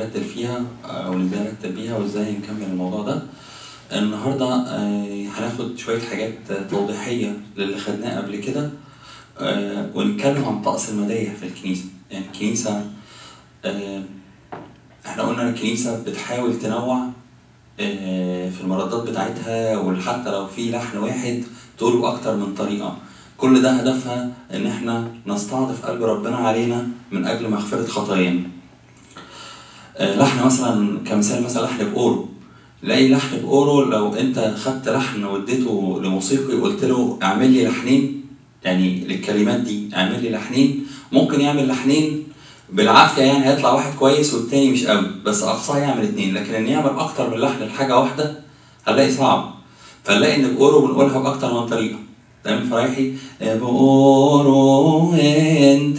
نرتب فيها او ازاي نرتب بيها وازاي نكمل الموضوع ده النهارده آه، هناخد شويه حاجات توضيحيه للي خدناه قبل كده آه، ونتكلم عن طقس المدايح في الكنيسه يعني الكنيسه آه، احنا قلنا الكنيسه بتحاول تنوع آه، في المردات بتاعتها وحتى لو في لحن واحد تقوله بأكتر من طريقة كل ده هدفها إن إحنا نستعطف قلب ربنا علينا من أجل مغفرة خطايانا. آه، لحن مثلا كمثال مثلا لحن بأورو لاقي لحن بأورو لو أنت خدت لحن واديته لموسيقي وقلت له اعمل لي لحنين يعني للكلمات دي اعمل لي لحنين ممكن يعمل لحنين بالعافيه يعني هيطلع واحد كويس والتاني مش قوي بس اقصاه يعمل اتنين لكن ان يعمل اكتر من لحن لحاجه واحده هنلاقي صعب فنلاقي ان باورو بنقولها باكتر من طريقه تمام فرايحي باورو انت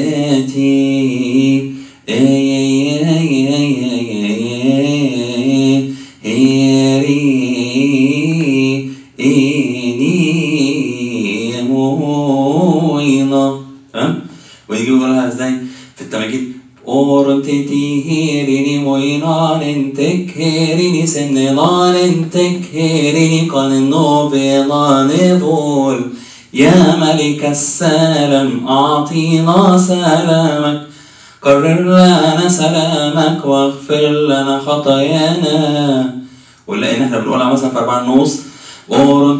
تي هيري اني موينا تمام ونيجي نقولها ازاي في التماجيد أورن تتيهيريني موينان تكهيريني سننان تكهيريني قان النوبيلان ذول يا ملك السلام أعطينا سلامك قرر لنا سلامك واغفر لنا خطايانا ونلاقي ان احنا بنقولها مثلا في أربعة ونص أورن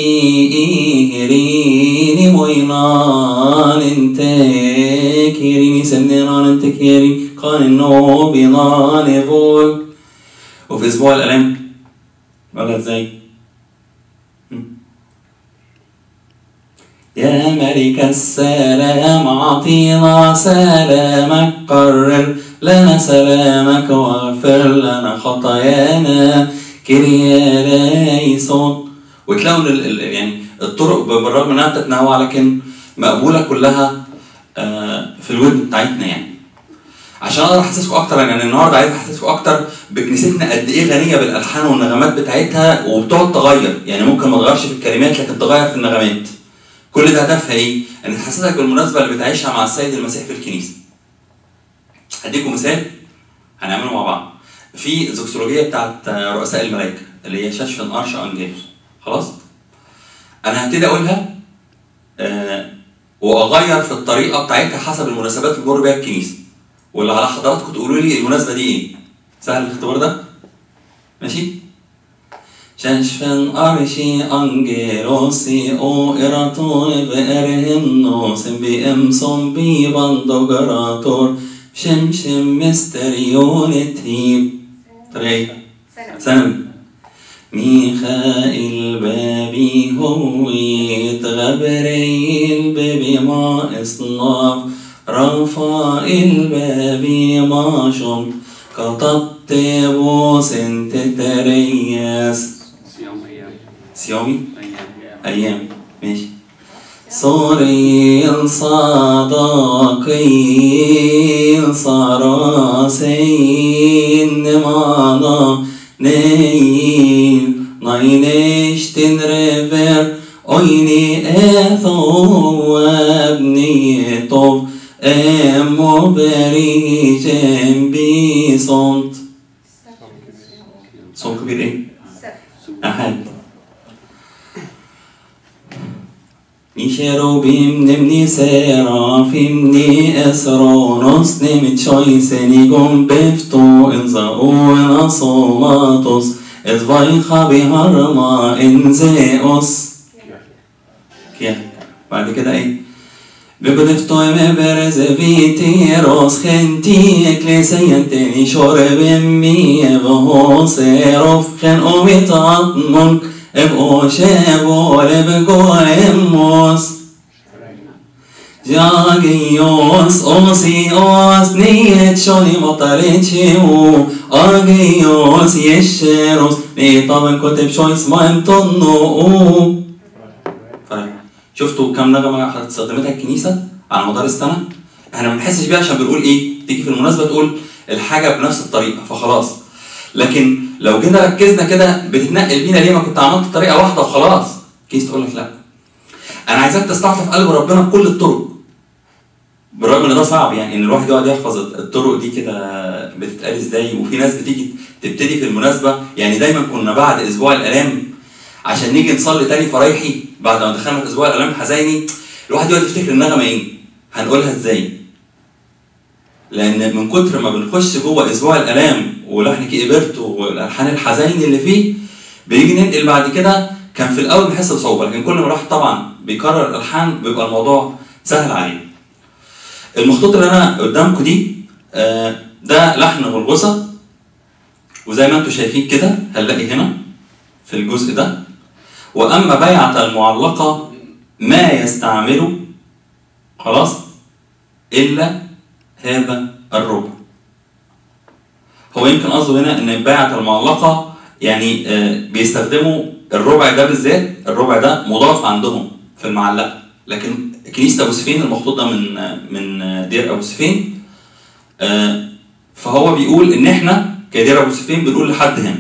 تتيهيريني موينان تكهيريني سننان تكهيري قان النوبيلان ذول وفي أسبوع الآلام ولا ازاي؟ يا ملك السلام أعطينا سلامك قرر لنا سلامك واغفر لنا خطايانا كريا ليسون وتلاقوا ال- ال- يعني الطرق بالرغم انها بتتنوع لكن مقبوله كلها آه، في الودن بتاعتنا يعني عشان اقدر احسسكم اكتر يعني النهارده عايز احسسكم اكتر بكنيستنا قد ايه غنيه بالالحان والنغمات بتاعتها وبتقعد تغير يعني ممكن ما تغيرش في الكلمات لكن تغير في النغمات كل ده هدفها ايه؟ ان تحسسك بالمناسبه اللي بتعيشها مع السيد المسيح في الكنيسه. هديكم مثال هنعمله مع بعض. في زوكسولوجيه بتاعت رؤساء الملائكه اللي هي شاشفن ارشا انجيلوس خلاص؟ انا هبتدي اقولها آه واغير في الطريقه بتاعتها حسب المناسبات اللي بمر بيها الكنيسه. واللي على حضراتكم تقولوا لي المناسبه دي ايه؟ سهل الاختبار ده؟ ماشي؟ Känns arshi angelosi o erato verhemnos bi em som bi bandogrator shem shem misterionetib طريقة ثانوي ميخائيل بابي هويت غبريل بابي ما اصناف رفائيل بابي ما شم كتبت بوس انت ترياس صيام ايام سيومي ايام أيام ماشي صوري صداقي صراسين مانا نيل ناينشتن ريفر أيني أثو وابني طف أمو بري جنبي صمت صوم كبير إيه؟ أحد Nisherobiim nemni serafim ni esronos nemit shoisenigum befto en zaoen asomatos et vaicha biharma en zeos كيف بعد كده ايه بقدفتو ام برز فيتيروس خنتي اكليسيان تاني شرب مي وهو سيروف خن اومي تعطمك ابقو شابو لبقو اموس جاجيوس اوسيوس نيت شوني مطريتشيو اجيوس يشيروس ني طبعا كتب شويس ما انتنو طيب شفتوا كم نغمه استخدمتها الكنيسه على مدار السنه احنا ما بنحسش بيها عشان بنقول ايه تيجي في المناسبه تقول الحاجه بنفس الطريقه فخلاص لكن لو جينا ركزنا كده بتتنقل بينا ليه ما كنت عملت طريقه واحده وخلاص كيس تقول لك لا انا عايزك تستعطف قلب ربنا بكل الطرق بالرغم ان ده صعب يعني ان الواحد يقعد يحفظ الطرق دي كده بتتقال ازاي وفي ناس بتيجي تبتدي في المناسبه يعني دايما كنا بعد اسبوع الالام عشان نيجي نصلي تاني فرايحي بعد ما دخلنا في اسبوع الالام الحزيني الواحد يقعد يفتكر النغمه ايه؟ هنقولها ازاي؟ لان من كتر ما بنخش جوه اسبوع الالام ولحن كيبرتو والالحان الحزين اللي فيه بيجي ننقل بعد كده كان في الاول بنحس بصعوبه لكن كل ما الواحد طبعا بيكرر الالحان بيبقى الموضوع سهل عليه. المخطوط اللي انا قدامكم دي آه، ده لحن غلغسه وزي ما انتم شايفين كده هنلاقي هنا في الجزء ده واما بيعه المعلقه ما يستعمله خلاص الا هذا الربع هو يمكن قصده هنا ان البيعه المعلقه يعني آه، بيستخدموا الربع ده بالذات الربع ده مضاف عندهم في المعلقه لكن كنيسه ابو سفين المخطوط ده من آه، من آه، دير ابو سفين آه، فهو بيقول ان احنا كدير ابو سفين بنقول لحد هنا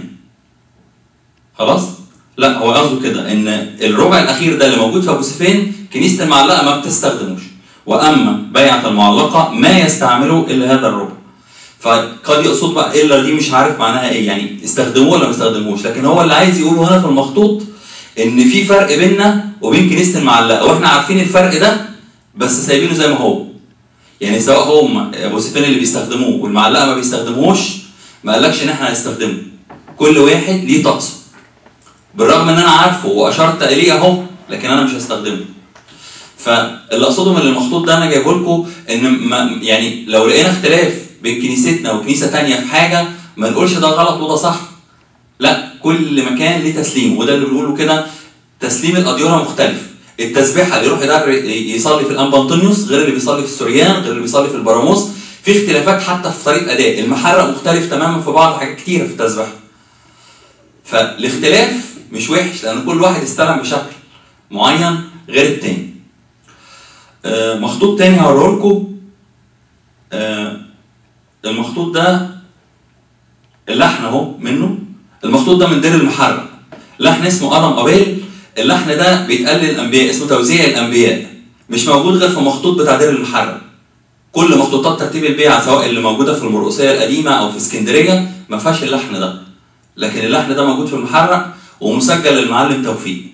خلاص لا هو قصده كده ان الربع الاخير ده اللي موجود في ابو سفين كنيسه المعلقه ما بتستخدموش واما بيعه المعلقه ما يستعمله الا هذا الربع فقد يقصد بقى الا دي مش عارف معناها ايه يعني استخدموه ولا ما استخدموهوش لكن هو اللي عايز يقوله هنا في المخطوط ان في فرق بيننا وبين كنيسه المعلقه واحنا عارفين الفرق ده بس سايبينه زي ما هو يعني سواء هم ابو سفيان اللي بيستخدموه والمعلقه ما بيستخدموهوش ما قالكش ان احنا هنستخدمه كل واحد ليه طقسه بالرغم ان انا عارفه واشرت اليه اهو لكن انا مش هستخدمه فاللي اقصده من المخطوط ده انا جايبه لكم ان ما يعني لو لقينا اختلاف بين كنيستنا وكنيسه تانية في حاجه ما نقولش ده غلط وده صح لا كل مكان ليه تسليم وده اللي بنقوله كده تسليم الاديره مختلف التسبيحه اللي يروح يدر يصلي في الانبا انطونيوس غير اللي بيصلي في السوريان غير اللي بيصلي في البراموس في اختلافات حتى في طريقه اداء المحرق مختلف تماما في بعض حاجات كتيره في التسبيحه فالاختلاف مش وحش لان كل واحد استلم بشكل معين غير التاني آه، مخطوط تاني هوريه لكم آه، المخطوط ده اللحن اهو منه المخطوط ده من دير المحرق لحن اسمه ادم قبيل اللحن ده بيتقال للانبياء اسمه توزيع الانبياء مش موجود غير في مخطوط بتاع دير المحرق كل مخطوطات ترتيب البيعه سواء اللي موجوده في المرقسيه القديمه او في اسكندريه ما فيهاش اللحن ده لكن اللحن ده موجود في المحرق ومسجل للمعلم توفيق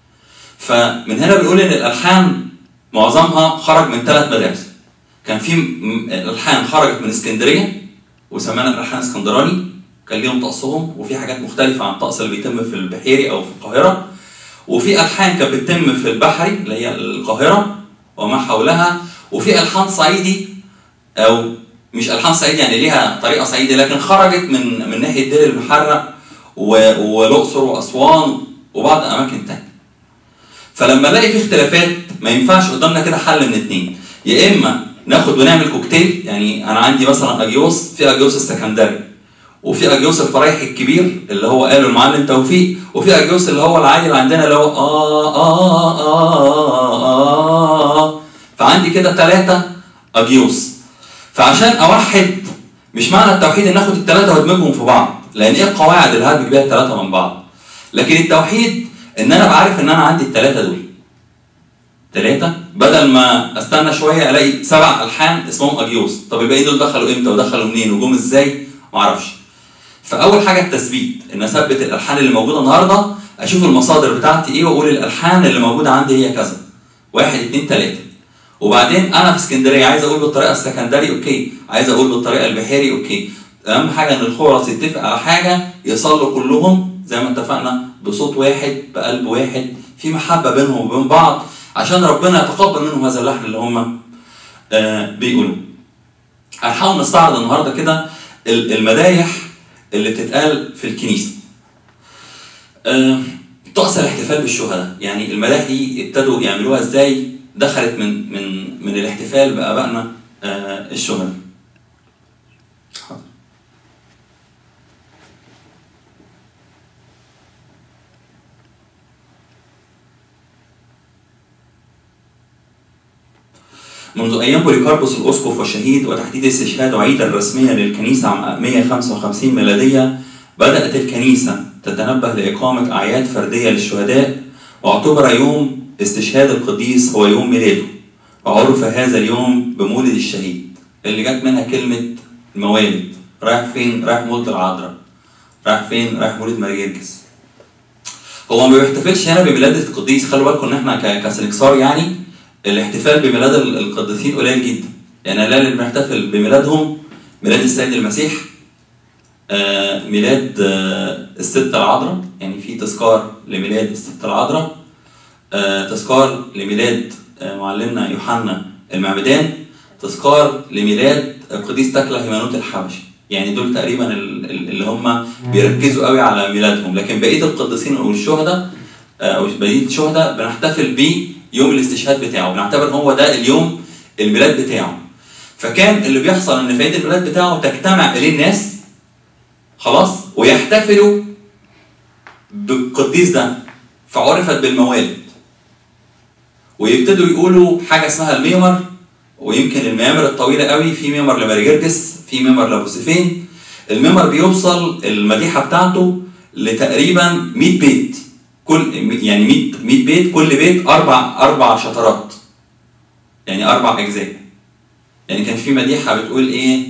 فمن هنا بنقول ان الالحان معظمها خرج من ثلاث مدارس كان في م- الالحان خرجت من اسكندريه وسمانا الالحان اسكندراني كان ليهم طقسهم وفي حاجات مختلفه عن الطقس اللي بيتم في البحيري او في القاهره وفي الحان كانت بتتم في البحري اللي هي القاهره وما حولها وفي الحان صعيدي او مش الحان صعيدي يعني ليها طريقه صعيدي لكن خرجت من من ناحيه دير المحرق و- والاقصر واسوان وبعض اماكن تانية فلما الاقي في اختلافات ما ينفعش قدامنا كده حل من اتنين يا اما ناخد ونعمل كوكتيل يعني انا عندي مثلا اجيوس في اجيوس السكندري وفي اجيوس الفرايح الكبير اللي هو قاله المعلم توفيق وفي اجيوس اللي هو العادي اللي عندنا اللي هو آه آه آه آه آه فعندي كده ثلاثة اجيوس فعشان اوحد مش معنى التوحيد ان اخد الثلاثة وادمجهم في بعض لان ايه القواعد اللي هدمج بيها الثلاثة من بعض لكن التوحيد ان انا بعرف ان انا عندي الثلاثة دول ثلاثة بدل ما استنى شوية الاقي سبع الحان اسمهم اجيوس طب الباقيين دول دخلوا امتى ودخلوا منين وجم ازاي معرفش فاول حاجه التثبيت ان اثبت الالحان اللي موجوده النهارده اشوف المصادر بتاعتي ايه واقول الالحان اللي موجوده عندي هي كذا واحد اتنين تلاته وبعدين انا في اسكندريه عايز اقول بالطريقه السكندري اوكي عايز اقول بالطريقه البحيري اوكي اهم حاجه ان الخورس يتفق على حاجه يصلوا كلهم زي ما اتفقنا بصوت واحد بقلب واحد في محبه بينهم وبين بعض عشان ربنا يتقبل منهم هذا اللحن اللي هم آه بيقولوه هنحاول نستعرض النهارده كده ال- المدايح اللي بتتقال في الكنيسه. آه، طقس الاحتفال بالشهداء، يعني المدايح دي ابتدوا يعملوها ازاي؟ دخلت من من من الاحتفال بابائنا آه، الشهداء. حاضر. منذ أيام بوليكاربوس الأسقف والشهيد وتحديد استشهاد عيدا رسميا للكنيسة عام 155 ميلادية بدأت الكنيسة تتنبه لإقامة أعياد فردية للشهداء واعتبر يوم استشهاد القديس هو يوم ميلاده وعرف هذا اليوم بمولد الشهيد اللي جت منها كلمة الموالد رايح فين؟ رايح مولد العذراء رايح فين؟ رايح مولد مريرجس هو ما بيحتفلش هنا بميلاد القديس خلوا بالكم ان احنا ك- كسنكسار يعني الاحتفال بميلاد ال- القديسين قليل جدا يعني لا اللي بنحتفل بميلادهم ميلاد السيد المسيح آه، ميلاد آه، الست العذراء يعني في تذكار لميلاد الست العذراء آه، تذكار لميلاد آه، معلمنا يوحنا المعمدان تذكار لميلاد القديس تكلا هيمانوت الحبشي يعني دول تقريبا ال- ال- اللي هم بيركزوا قوي على ميلادهم لكن بقيه القديسين او الشهداء آه، او بقيه الشهداء بنحتفل بيه يوم الاستشهاد بتاعه بنعتبر ان هو ده اليوم الميلاد بتاعه فكان اللي بيحصل ان في عيد الميلاد بتاعه تجتمع اليه الناس خلاص ويحتفلوا بالقديس ده فعرفت بالموالد ويبتدوا يقولوا حاجه اسمها الميمر ويمكن الميامر الطويله قوي في ميمر لماريجرجس في ميمر لابوسيفين الميمر بيوصل المديحه بتاعته لتقريبا 100 بيت كل يعني 100 100 بيت كل بيت اربع اربع شطرات يعني اربع اجزاء يعني كان في مديحه بتقول ايه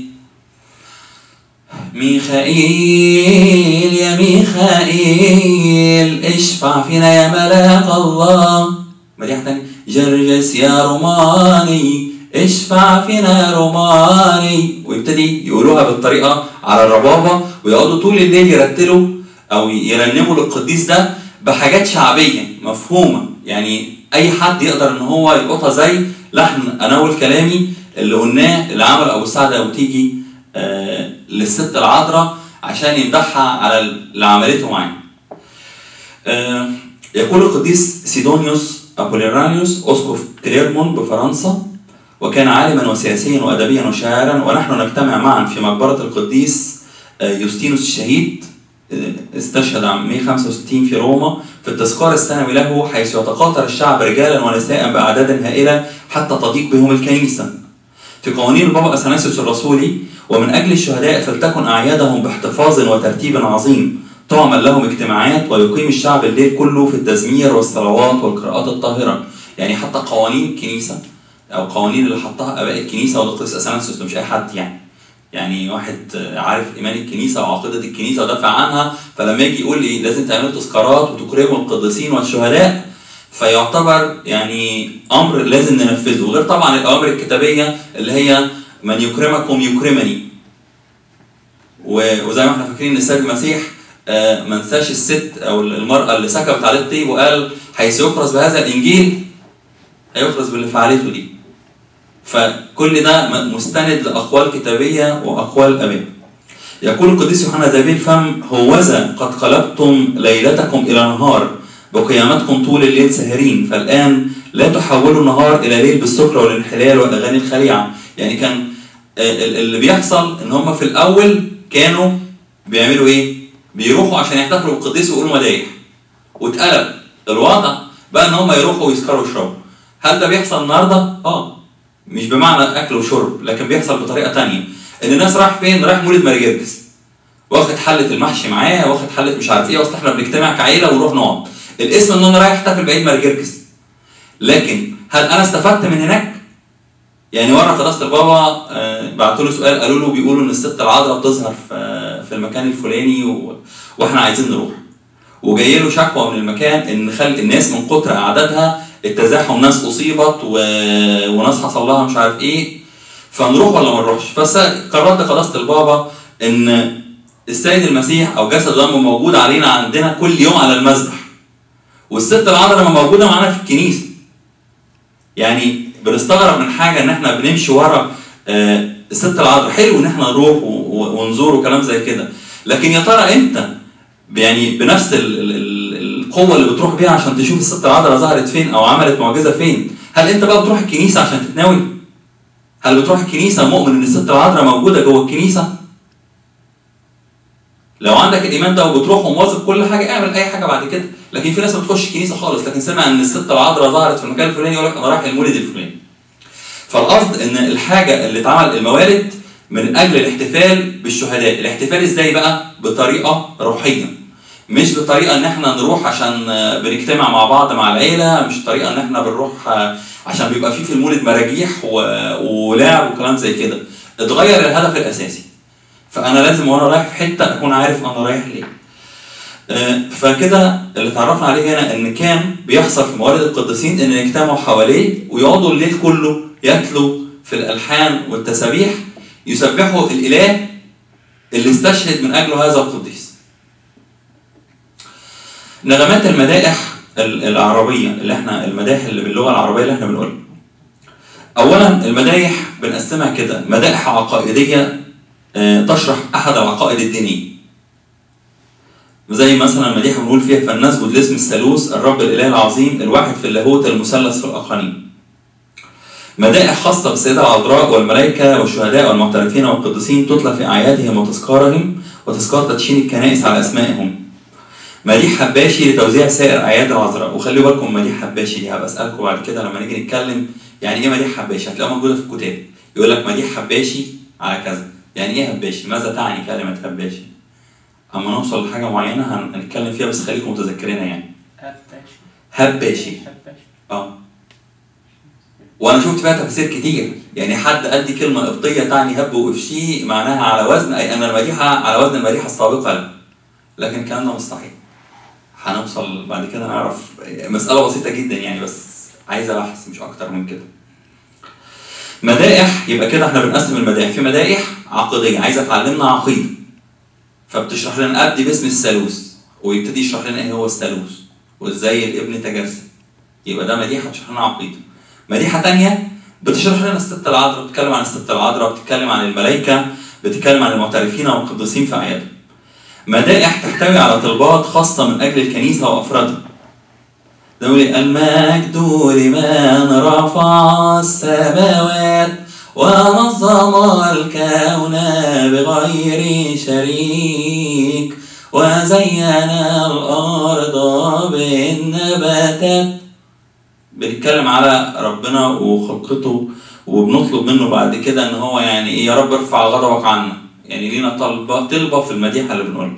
ميخائيل يا ميخائيل اشفع فينا يا ملاك الله مديحة تانية جرجس يا روماني اشفع فينا يا روماني ويبتدي يقولوها بالطريقة على الربابة ويقعدوا طول الليل يرتلوا أو يرنموا للقديس ده بحاجات شعبية مفهومة يعني أي حد يقدر إن هو يلقطها زي لحن أناول كلامي اللي قلناه اللي عمله أبو سعد أبو تيجي آه للست العذراء عشان يمدحها على اللي عملته معاه. آه يقول القديس سيدونيوس أبوليرانيوس أسقف كليرمون بفرنسا وكان عالما وسياسيا وأدبيا وشاعرا ونحن نجتمع معا في مقبرة القديس آه، يوستينوس الشهيد آه، استشهد عام 165 في روما في التذكار السنوي له حيث يتقاطر الشعب رجالا ونساء بأعداد هائلة حتى تضيق بهم الكنيسة في قوانين البابا أثناسيوس الرسولي ومن أجل الشهداء فلتكن أعيادهم باحتفاظ وترتيب عظيم تعمل لهم اجتماعات ويقيم الشعب الليل كله في التزمير والصلوات والقراءات الطاهرة يعني حتى قوانين الكنيسة أو قوانين اللي حطها آباء الكنيسة وده قديس أثناسيوس ده مش أي حد يعني يعني واحد عارف إيمان الكنيسة وعقيدة الكنيسة ودافع عنها فلما يجي يقول لي لازم تعملوا تذكارات وتكرموا القديسين والشهداء فيعتبر يعني امر لازم ننفذه غير طبعا الاوامر الكتابيه اللي هي من يكرمكم يكرمني و- وزي ما احنا فاكرين ان السيد المسيح آه، ما نساش الست او المراه اللي سكبت عليه الطيب وقال حيث يكرز بهذا الانجيل هيكرز باللي فعلته دي فكل ده م- مستند لاقوال كتابيه واقوال اباء يقول القديس يوحنا ذبي الفم هوذا قد قلبتم ليلتكم الى نهار بقيامتكم طول الليل ساهرين فالان لا تحولوا النهار الى ليل بالسكر والانحلال والاغاني الخليعه يعني كان آه، ال- اللي بيحصل ان هم في الاول كانوا بيعملوا ايه؟ بيروحوا عشان يحتفلوا بالقديس ويقولوا مدايح واتقلب الوضع بقى ان هم يروحوا ويسكروا ويشربوا هل ده بيحصل النهارده؟ اه مش بمعنى اكل وشرب لكن بيحصل بطريقه تانية ان الناس رايح فين؟ رايح مولد ماريجرجس واخد حله المحشي معاه واخد حله مش عارف ايه اصل احنا بنجتمع كعيله ونروح نقعد الاسم ان انا رايح احتفل بعيد ماريجرجس لكن هل انا استفدت من هناك؟ يعني مره قداسه البابا آه، بعتوا له سؤال قالوا له بيقولوا ان الست العذراء بتظهر في في المكان الفلاني و... واحنا عايزين نروح وجاي له شكوى من المكان ان خل الناس من كتر اعدادها التزاحم ناس اصيبت و... وناس حصل لها مش عارف ايه فنروح ولا ما نروحش فقررت قداسه البابا ان السيد المسيح او جسد دمه موجود علينا عندنا كل يوم على المذبح والست العذراء موجوده معانا في الكنيسه يعني بنستغرب من حاجه ان احنا بنمشي ورا آه، الست العذراء حلو ان احنا نروح و- و- ونزور وكلام زي كده لكن يا ترى انت يعني بنفس ال- ال- ال- القوه اللي بتروح بيها عشان تشوف الست العذراء ظهرت فين او عملت معجزه فين هل انت بقى بتروح الكنيسه عشان تتناول هل بتروح الكنيسه مؤمن ان الست العذراء موجوده جوه الكنيسه لو عندك الايمان ده وبتروح ومواظب كل حاجه اعمل اي حاجه بعد كده لكن في ناس ما بتخش الكنيسه خالص لكن سمع ان الست العذراء ظهرت في المكان الفلاني يقول لك انا رايح المولد الفلاني فالقصد ان الحاجه اللي اتعمل الموالد من اجل الاحتفال بالشهداء الاحتفال ازاي بقى بطريقه روحيه مش بطريقه ان احنا نروح عشان آه، بنجتمع مع بعض مع العيله مش طريقه ان احنا بنروح آه، عشان بيبقى فيه في المولد مراجيح و... ولعب وكلام زي كده اتغير الهدف الاساسي فانا لازم وانا رايح في حته اكون عارف انا رايح ليه آه، فكده اللي اتعرفنا عليه هنا ان كان بيحصل في موالد القديسين ان يجتمعوا حواليه ويقعدوا الليل كله يتلوا في الالحان والتسابيح يسبحوا الاله اللي استشهد من اجله هذا القديس. نغمات المدائح ال- العربيه اللي احنا المدائح اللي باللغه العربيه اللي احنا بنقولها. اولا المدائح بنقسمها كده مدائح عقائديه آه، تشرح احد العقائد الدينيه. زي مثلا مديحه بنقول فيها فلنسجد لاسم الثالوث الرب الاله العظيم الواحد في اللاهوت المثلث في الاقانيم. مدائح خاصة بالسيدة العذراء والملائكة والشهداء والمعترفين والقديسين تتلى في أعيادهم وتذكارهم وتذكار تدشين الكنائس على أسمائهم. مديح حباشي لتوزيع سائر أعياد العذراء وخلي بالكم مديح حباشي دي هبقى أسألكم بعد كده لما نيجي نتكلم يعني إيه مديح حباشي؟ هتلاقوها موجودة في الكتاب. يقول لك مديح حباشي على كذا. يعني إيه هباشي؟ ماذا تعني كلمة هباشي؟ أما نوصل لحاجة معينة هن- هنتكلم فيها بس خليكم متذكرينها يعني. هباشي هباشي. هباشي اه وانا شفت فيها تفاسير كتير يعني حد قال دي كلمه قبطيه تعني هب وافشي معناها على وزن اي ان المديحه على وزن المديحه السابقه له لكن الكلام ده مستحيل هنوصل بعد كده نعرف مساله بسيطه جدا يعني بس عايزه بحث مش اكتر من كده مدائح يبقى كده احنا بنقسم المدائح في مدائح عقديه عايزه تعلمنا عقيده فبتشرح لنا ابدي باسم الثالوث ويبتدي يشرح لنا ايه هو الثالوث وازاي الابن تجسد يبقى ده مديحه بتشرح لنا عقيده مديحه تانية بتشرح لنا الست العذراء بتتكلم عن الست العذراء بتتكلم عن الملائكه بتتكلم عن المعترفين والقديسين في اعيادهم مدائح تحتوي على طلبات خاصه من اجل الكنيسه وافرادها نقول المجد لمن رفع السماوات ونظم الكون بغير شريك وزين الأرض بالنباتات بنتكلم على ربنا وخلقته وبنطلب منه بعد كده ان هو يعني ايه يا رب ارفع غضبك عنا يعني لينا طلبة طلبة في المديحة اللي بنقولها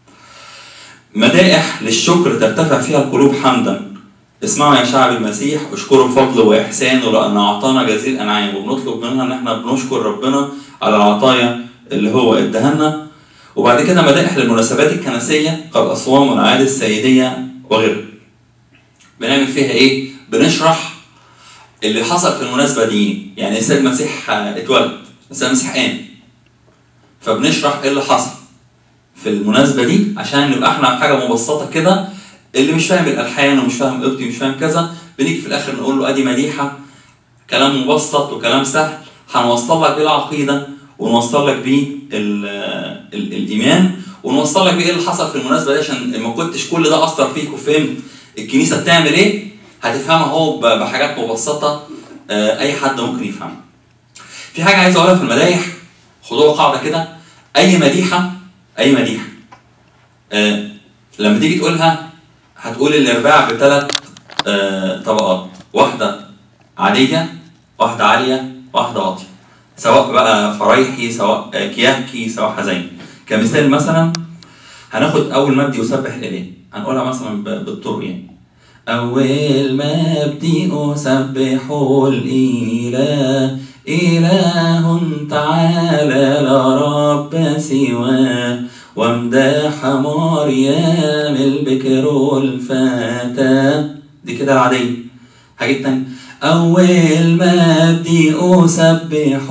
مدائح للشكر ترتفع فيها القلوب حمدا اسمعوا يا شعب المسيح اشكروا فضله واحسانه لان اعطانا جزيل انعام وبنطلب منها ان احنا بنشكر ربنا على العطايا اللي هو ادهنا وبعد كده مدائح للمناسبات الكنسيه كالاصوام والاعياد السيديه وغيرها بنعمل فيها ايه بنشرح اللي حصل في المناسبه دي يعني السيد المسيح اتولد السيد المسيح قام فبنشرح ايه اللي حصل في المناسبه دي عشان نبقى احنا حاجه مبسطه كده اللي مش فاهم الالحان ومش فاهم قبطي ومش فاهم كذا بنيجي في الاخر نقول له ادي مديحه كلام مبسط وكلام سهل هنوصل لك بيه العقيده ونوصل لك بيه ال- ال- الايمان ونوصل لك بيه ايه اللي حصل في المناسبه دي عشان ما كنتش كل ده اثر فيك وفهمت الكنيسه بتعمل ايه هتفهمها اهو ب- بحاجات مبسطه آه، اي حد ممكن يفهمها. في حاجه عايز اقولها في المدايح خدوها قاعده كده اي مديحه اي مديحه آه، لما تيجي تقولها هتقول الارباع بثلاث آه، طبقات واحده عاديه واحده عاليه واحده واطيه سواء بقى فرايحي سواء آه، كياكي سواء حزين كمثال مثلا هناخد اول مبدي يسبح الاله هنقولها مثلا ب- بالطرق يعني أول ما أبدي أسبح الإله إله تعالى لا رب سواه وامدح مريم البكر الفتى دي كده العادية حاجة تانية أول ما أبدي أسبح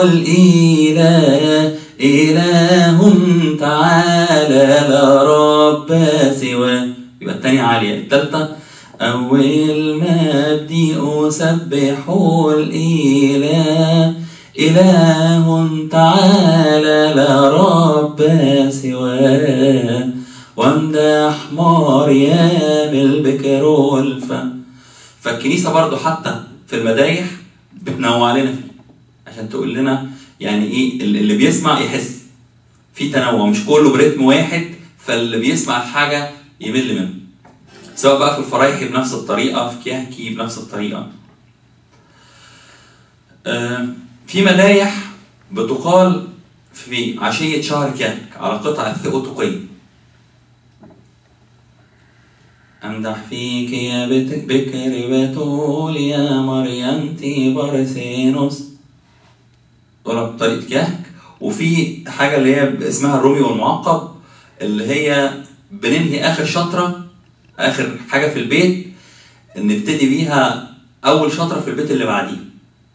الإله إله تعالى لا رب سواه يبقى التانية عالية التالتة أول ما أبدي أسبح الإله إله تعالى لا رب سواه وامدح مريم البكر الف فالكنيسة برضو حتى في المدايح بتنوع لنا فيه عشان تقول لنا يعني ايه اللي بيسمع يحس في تنوع مش كله برتم واحد فاللي بيسمع الحاجة يمل منه سواء بقى في الفرايحي بنفس الطريقة في كيهكي بنفس الطريقة آه، في مدايح بتقال في عشية شهر كيهك على قطع الثيوتوقية أمدح فيك يا بت- بكر بتول يا مريم تيبرسينوس دول بطريقة كهك وفي حاجة اللي هي اسمها الرومي والمعقب اللي هي بننهي آخر شطرة آخر حاجة في البيت نبتدي بيها أول شطرة في البيت اللي بعديه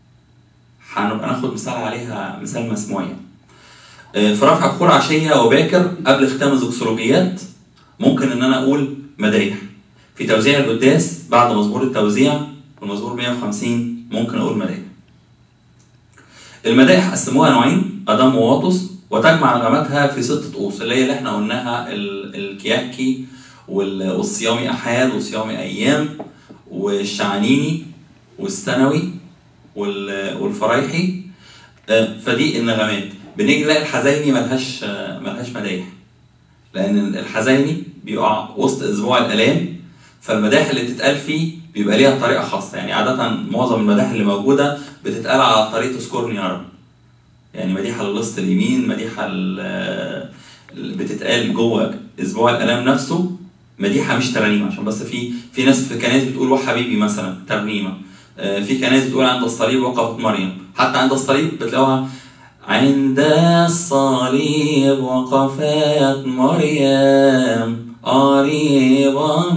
هنبقى ناخد مثال عليها مثال مسموع يعني. آه، في رفع بخور عشية وباكر قبل ختام الزوكسولوجيات ممكن إن أنا أقول مدايح في توزيع القداس بعد مزمور التوزيع المزمور 150 ممكن أقول مدايح المدائح قسموها نوعين ادم وواطس وتجمع نغماتها في ستة قوس اللي هي اللي احنا قلناها ال- الكياكي وال- والصيامي احاد وصيامي ايام والشعانيني والثانوي وال- والفرايحي آه، فدي النغمات بنيجي نلاقي الحزيني ملهاش آه، ملهاش مدايح لان الحزيني بيقع وسط اسبوع الالام فالمداح اللي بتتقال فيه بيبقى ليها طريقه خاصه يعني عاده معظم المداح اللي موجوده بتتقال على طريقه اذكرني يا رب يعني مديحه للوسط اليمين مديحه ال- اللي بتتقال جوه اسبوع الالام نفسه مديحه مش ترانيم عشان بس في في ناس في كنائس بتقول وحبيبي مثلا ترنيمه آه، في كنائس بتقول عند الصليب وقفت مريم حتى عند الصليب بتلاقوها عند الصليب وقفت مريم قريبة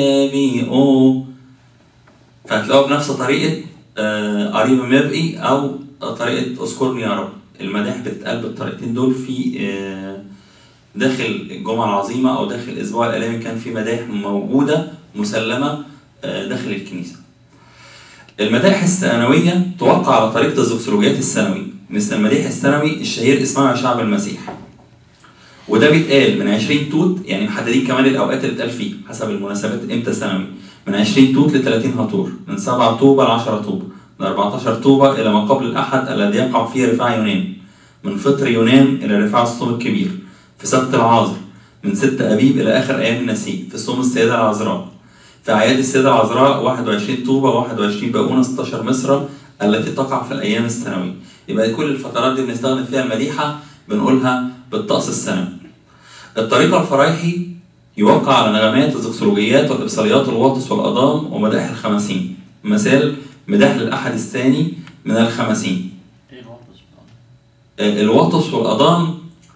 مبيئو فهتلاقوها بنفس طريقة آه، قريبة مبقي أو طريقة اذكرني يا رب المداح بتتقال بالطريقتين دول في آه، داخل الجمعة العظيمة أو داخل الأسبوع الإعلامي كان في مداح موجودة مسلمة آه، داخل الكنيسة. المداح الثانوية توقع على طريقة الزوكسولوجيات الثانوي مثل المديح الثانوي الشهير اسمها شعب المسيح. وده بيتقال من 20 توت يعني محددين كمان الاوقات اللي اتقال فيه حسب المناسبات امتى ثانوي من 20 توت ل 30 هطور من 7 طوبة ل 10 طوبة من 14 طوبة إلى ما قبل الأحد الذي يقع فيه رفاع يونان من فطر يونان إلى رفاع الصوم الكبير في سبت العازر من 6 أبيب إلى آخر أيام النسيج في صوم السيدة العذراء في أعياد السيدة العذراء 21 طوبة 21 باقونة 16 مصرة التي تقع في الأيام السنوية يبقى كل الفترات دي بنستخدم فيها المديحة بنقولها بالطقس السنوي الطريقة الفرايحي يوقع على نغمات الزكسولوجيات والإبصاليات الواطس والأضام ومدائح الخمسين مثال مداح للأحد الثاني من الخمسين ايه الوطس بقى؟ آه، الواطس والأضام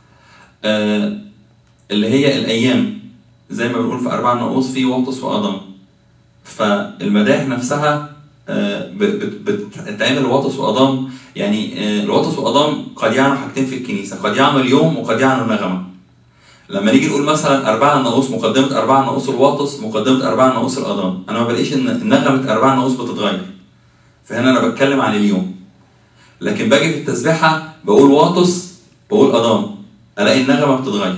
آه، اللي هي الأيام زي ما بنقول في أربع نقوص في واطس وأضام فالمداح نفسها آه، ب- بت- بتتعمل واطس وأضام يعني آه، الواطس وأضام قد يعنوا حاجتين في الكنيسة قد يعنوا اليوم وقد يعنوا نغمة لما نيجي نقول مثلا أربعة ناقوس مقدمة أربعة ناقوس الواطس مقدمة أربعة ناقوس الأضام أنا ما بلاقيش إن نغمة أربعة ناقوس بتتغير فهنا أنا بتكلم عن اليوم لكن باجي في التسبيحة بقول واطس بقول أضام ألاقي النغمة بتتغير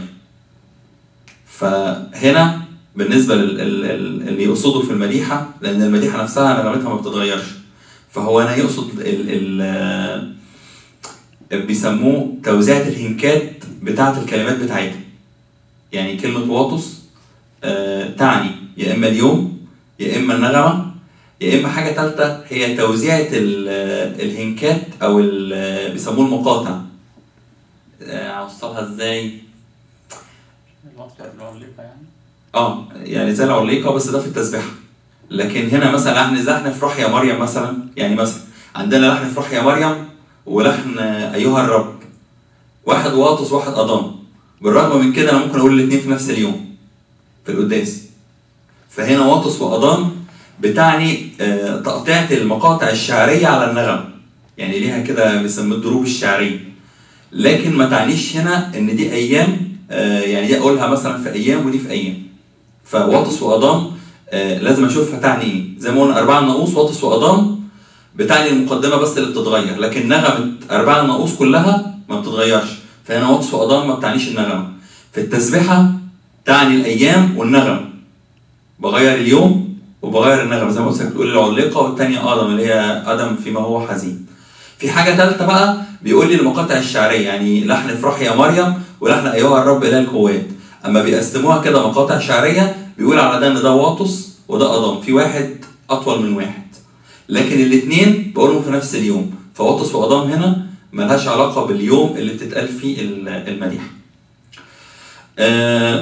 فهنا بالنسبة لل- ال- ال- اللي يقصده في المديحة لأن المديحة نفسها نغمتها ما بتتغيرش فهو هنا يقصد ال ال بيسموه توزيعة الهنكات بتاعة الكلمات بتاعتها يعني كلمة واطس آه، تعني يا إما اليوم يا إما النغمة يا إما حاجة تالتة هي توزيعة ال- الهنكات أو ال- بيسموه المقاطع آه، أوصلها إزاي؟ الوطس العليقة يعني اه يعني زي العليقه بس ده في التسبيحه لكن هنا مثلا لحن لحن افرح يا مريم مثلا يعني مثلا عندنا لحن افرح يا مريم ولحن ايها الرب واحد واطس واحد اضام بالرغم من كده انا ممكن اقول الاثنين في نفس اليوم في القداس فهنا واطس واضام بتعني آه، تقطيعة المقاطع الشعرية على النغم يعني ليها كده بيسموه الدروب الشعرية لكن ما تعنيش هنا ان دي ايام آه، يعني دي اقولها مثلا في ايام ودي في ايام فواطس واضام آه، لازم اشوفها تعني ايه زي ما قلنا اربعه ناقوس واطس واضام بتعني المقدمه بس اللي بتتغير لكن نغمه اربعه ناقوس كلها ما بتتغيرش فهنا واطس واضام ما بتعنيش النغمه في التسبيحه تعني الايام والنغم بغير اليوم وبغير النغمه زي ما قلت لك بتقول العليقه والثانيه ادم اللي هي ادم فيما هو حزين في حاجه ثالثه بقى بيقول لي المقاطع الشعريه يعني لحن افرح يا مريم ولحن ايها الرب اله القوات اما بيقسموها كده مقاطع شعريه بيقول على ده ان ده واطس وده اضام في واحد اطول من واحد لكن الاثنين بقولهم في نفس اليوم فواطس واضام هنا ملهاش علاقه باليوم اللي بتتقال فيه ال- المديحه آه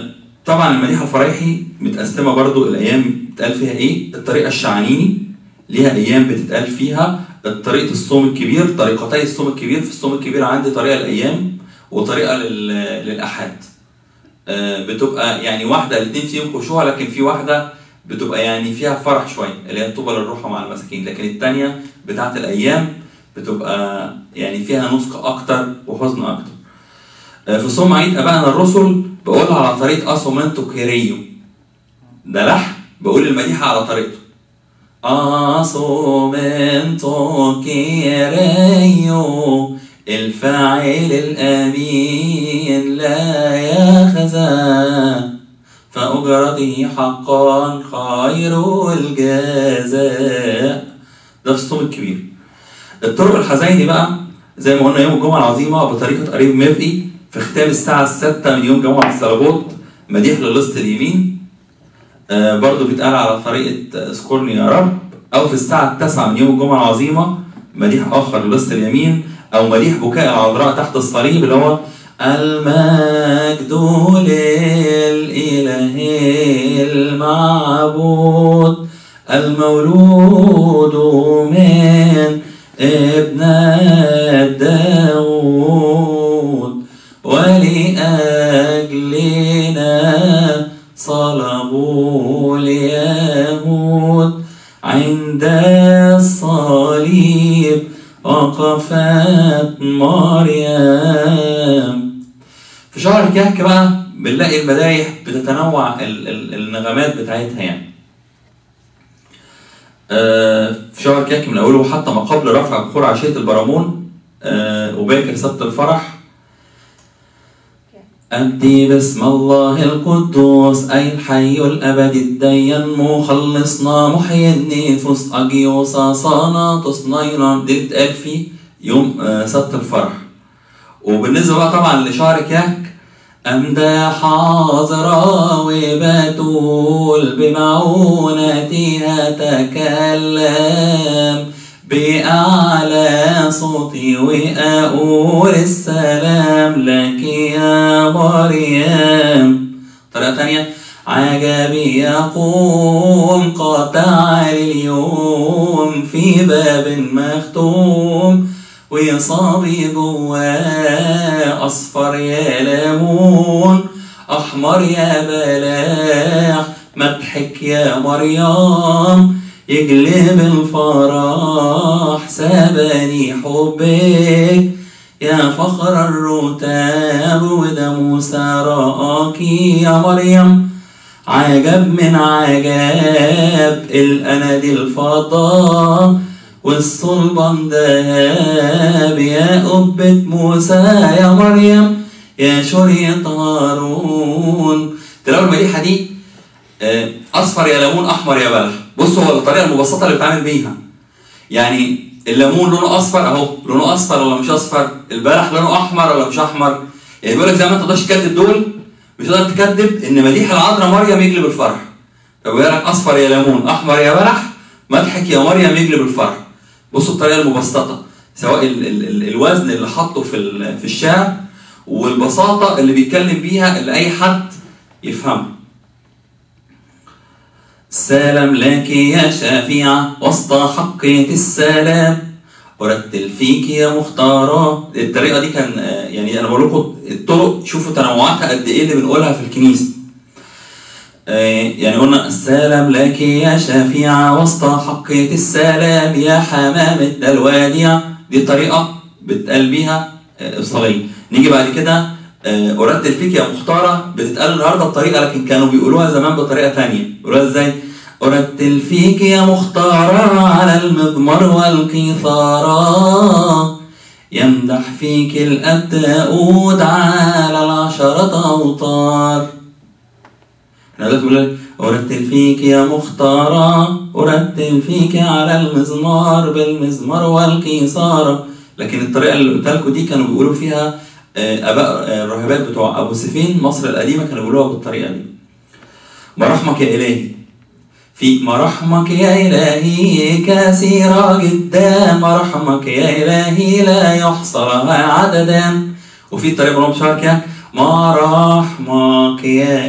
طبعا المديحه الفرايحي متقسمه برضو الايام بتقال فيها ايه الطريقه الشعانيني ليها ايام بتتقال فيها طريقه الصوم الكبير طريقتي الصوم الكبير في الصوم الكبير عندي طريقه الايام وطريقه لل- للاحاد آه، بتبقى يعني واحده الاثنين فيهم خشوع لكن في واحده بتبقى يعني فيها فرح شويه اللي هي طوبى للروح مع المساكين لكن الثانيه بتاعت الايام بتبقى يعني فيها نسك اكتر وحزن اكتر آه، في صوم عيد ابائنا الرسل بقولها على طريقه اسومنتو كيريو ده لحن بقول المديحه على طريقته اسومنتو كيريو الفاعل الامين لا يخزى فأجرته حقا خير الجزاء ده في الصوم الكبير الطرق الحزيني بقى زي ما قلنا يوم الجمعة العظيمة بطريقة قريب مفقي في ختام الساعة الستة من يوم جمعة الصلبوت مديح للص اليمين آه برضو بيتقال على طريقة اذكرني يا رب أو في الساعة التاسعة من يوم الجمعة العظيمة مديح آخر للص اليمين أو مديح بكاء العذراء تحت الصليب اللي هو المجد للإله المعبود المولود من ابن داود ولأجلنا صلبوا اليهود عند الصليب وقفت مريم في شهر كهك بقى بنلاقي المدايح بتتنوع ال- ال- النغمات بتاعتها يعني آه، في شهر كهك من اوله حتى ما قبل رفع بخور عشيه البرامون آه، وباكر سبت الفرح أنتي باسم الله القدوس أي الحي الأبدي الديان مخلصنا محيي النفوس أجيوسا صانا تصنينا دي بتتقال في يوم آه، سبت الفرح وبالنسبة بقى طبعا لشهر كهك أمدح عذرا وبتول بمعونتها تكلم بأعلى صوتي وأقول السلام لك يا مريم طريقة تانية عجبي يقوم قطع اليوم في باب مختوم وصابي جواه أصفر يا ليمون أحمر يا بلاح مضحك يا مريم يجلب الفرح سبني حبك يا فخر الرتاب وده موسى رآكي يا مريم عجب من عجاب الأنادي الفضاء والصلبان دهب يا قبة موسى يا مريم يا شرية هارون تلاقوا المديحة دي آه، أصفر يا ليمون أحمر يا بلح بصوا هو الطريقة المبسطة اللي بتعمل بيها يعني الليمون لونه أصفر أهو لونه أصفر ولا مش أصفر البلح لونه أحمر ولا مش أحمر يعني بيقول لك زي ما أنت تقدرش تكذب دول مش هتقدر تكذب إن مديح العذراء مريم يجلب الفرح فبيقول لك أصفر يا ليمون أحمر يا بلح مضحك يا مريم يجلب الفرح بصوا الطريقه المبسطه سواء ال ال ال الوزن اللي حاطه في ال- في الشعر والبساطه اللي بيتكلم بيها اللي اي حد يفهمها سلام لك يا شفيعة وسط حقية السلام أرتل فيك يا مختارة الطريقة دي كان آه، يعني أنا بقول لكم الطرق شوفوا تنوعاتها قد إيه اللي بنقولها في الكنيسة آه، يعني قلنا السلام لك يا شفيعة وسط حقية السلام يا حمامة الوديع دي طريقة بتقال بيها آه، إفصالية نيجي بعد كده آه، أرتل فيك يا مختارة بتتقال النهاردة بطريقة لكن كانوا بيقولوها زمان بطريقة تانية بيقولوها إزاي؟ أرتل فيك يا مختارة على المضمر والقيثارة يمدح فيك الأب داود على العشرة أوتار احنا دلوقتي بنقول لك أرتل فيك يا مختارة أرتل فيك على المزمار بالمزمار والقيصارة لكن الطريقة اللي قلتها لكم دي كانوا بيقولوا فيها آه، آباء آه، الراهبات بتوع أبو سفين مصر القديمة كانوا بيقولوها بالطريقة دي مراحمك يا إلهي في مراحمك يا إلهي كثيرة جدا مراحمك يا إلهي لا يحصى لها عددا وفي طريقة بنقول بشعر كده ما رحمك يا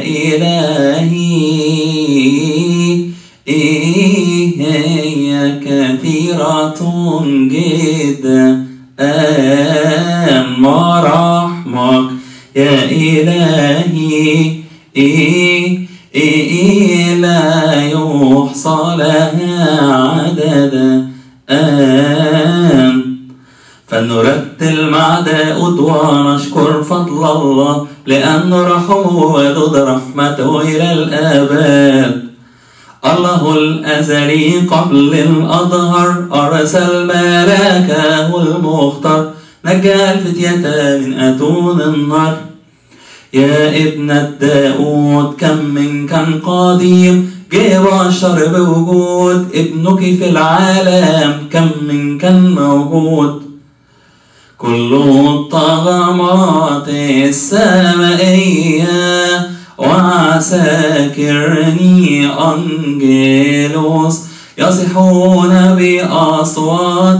إلهي إيه هي كثيرة جدا ما رحمك يا إلهي إيه إيه لا يحصى لها عددا آم فلنرتل مع داود ونشكر فضل الله لأنه رحمه ودود رحمته إلى الآباد الله الأزلي قبل الأظهر أرسل ملاكه المختار نجى الفتية من أتون النار يا ابن داود كم من كان قديم جه بشر بوجود ابنك في العالم كم من كان موجود كل الطغمات السمائية وعساكرني أنجيلوس يصيحون بأصوات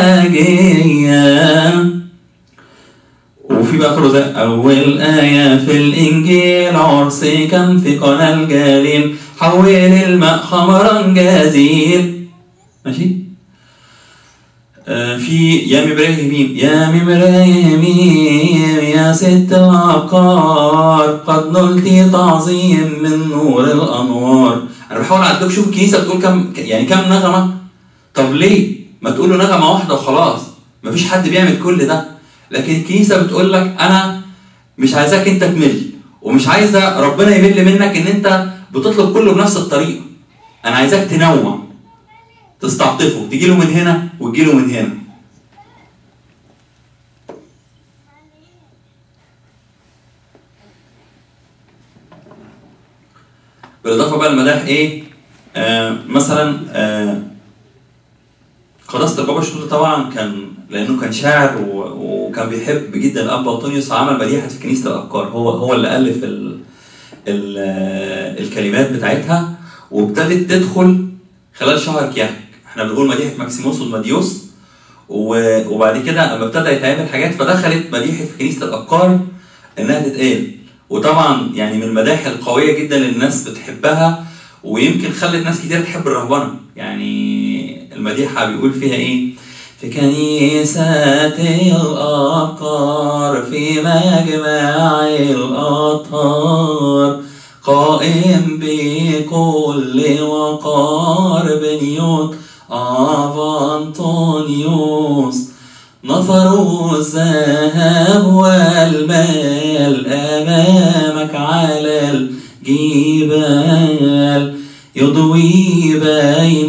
شاجية وفي بقى كله ده أول آية في الإنجيل عرسي كان في قناة الجليل حول الماء خمرا جزيل ماشي آه في يا مبراهيمين يا مبراهيمين يا ست الأبكار قد نلت تعظيم من نور الأنوار أنا بحاول أعدك شوف الكنيسة بتقول كم يعني كم نغمة طب ليه؟ ما تقولوا نغمة واحدة وخلاص مفيش حد بيعمل كل ده لكن الكنيسة بتقول لك أنا مش عايزاك أنت تمل ومش عايزة ربنا يمل منك إن أنت بتطلب كله بنفس الطريقة أنا عايزاك تنوع تستعطفه تجي له من هنا وتجي له من هنا بالاضافه بقى المداح ايه آه مثلا آه قداسه البابا شنودة طبعا كان لانه كان شاعر و- وكان بيحب جدا الاب انطونيوس عمل مديحه في كنيسه الافكار هو هو اللي الف ال ال الكلمات بتاعتها وابتدت تدخل خلال شهر كياك احنا بنقول مديحه ماكسيموس والمديوس و- وبعد كده لما ابتدى يتعمل حاجات فدخلت مديحه في كنيسه الافكار انها تتقال وطبعا يعني من المداحي القويه جدا اللي الناس بتحبها ويمكن خلت ناس كتير تحب الرهبنه يعني المديحه بيقول فيها ايه في كنيسة الأبكار في مجمع الأطهار قائم بكل وقار بنيوت آف أنطونيوس نثروا الذهب والمال أمامك على الجبال يضوي بين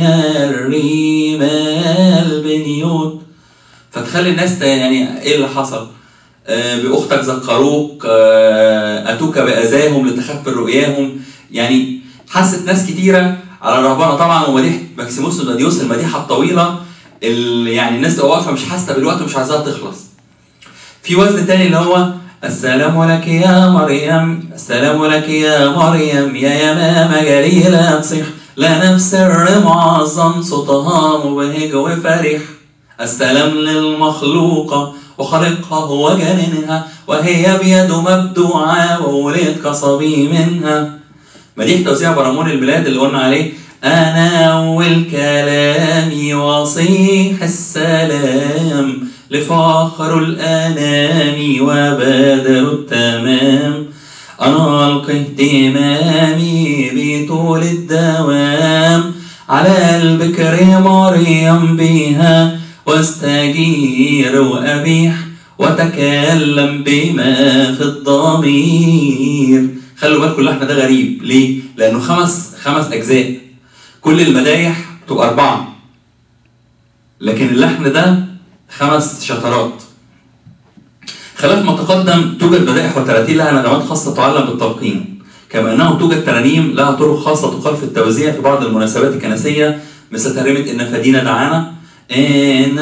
الرمال بنيوت فتخلي الناس ت- يعني ايه اللي حصل؟ آه، باختك ذكروك آه، اتوك باذاهم لتخفي رؤياهم يعني حست ناس كتيره على الرهبنه طبعا ومديحه ماكسيموس وناديوس المديحه الطويله اللي يعني الناس تبقى واقفه مش حاسه بالوقت ومش عايزاها تخلص. في وزن تاني اللي هو السلام لك يا مريم السلام لك يا مريم يا يمام جليلة تصيح لا نفس الر معظم صوتها مبهج وفرح السلام للمخلوقة وخلقها هو جنينها وهي بيد مبدوعة وولد كصبي منها مديح توزيع برامون البلاد اللي قلنا عليه أنا أول كلامي وصيح السلام لفخر الأنام وبادر التمام أنا ألقي اهتمامي بطول الدوام على البكر مريم بها واستجير وأبيح وتكلم بما في الضمير خلوا بالكم اللحن ده غريب ليه؟ لأنه خمس خمس أجزاء كل المدايح تبقى أربعة لكن اللحن ده خمس شطرات خلاف ما تقدم توجد مدائح وتراتيل لها نغمات خاصة تعلم بالتلقين كما أنه توجد ترانيم لها طرق خاصة تقال في التوزيع في بعض المناسبات الكنسية مثل ترنيمة إن فدينا دعانا إن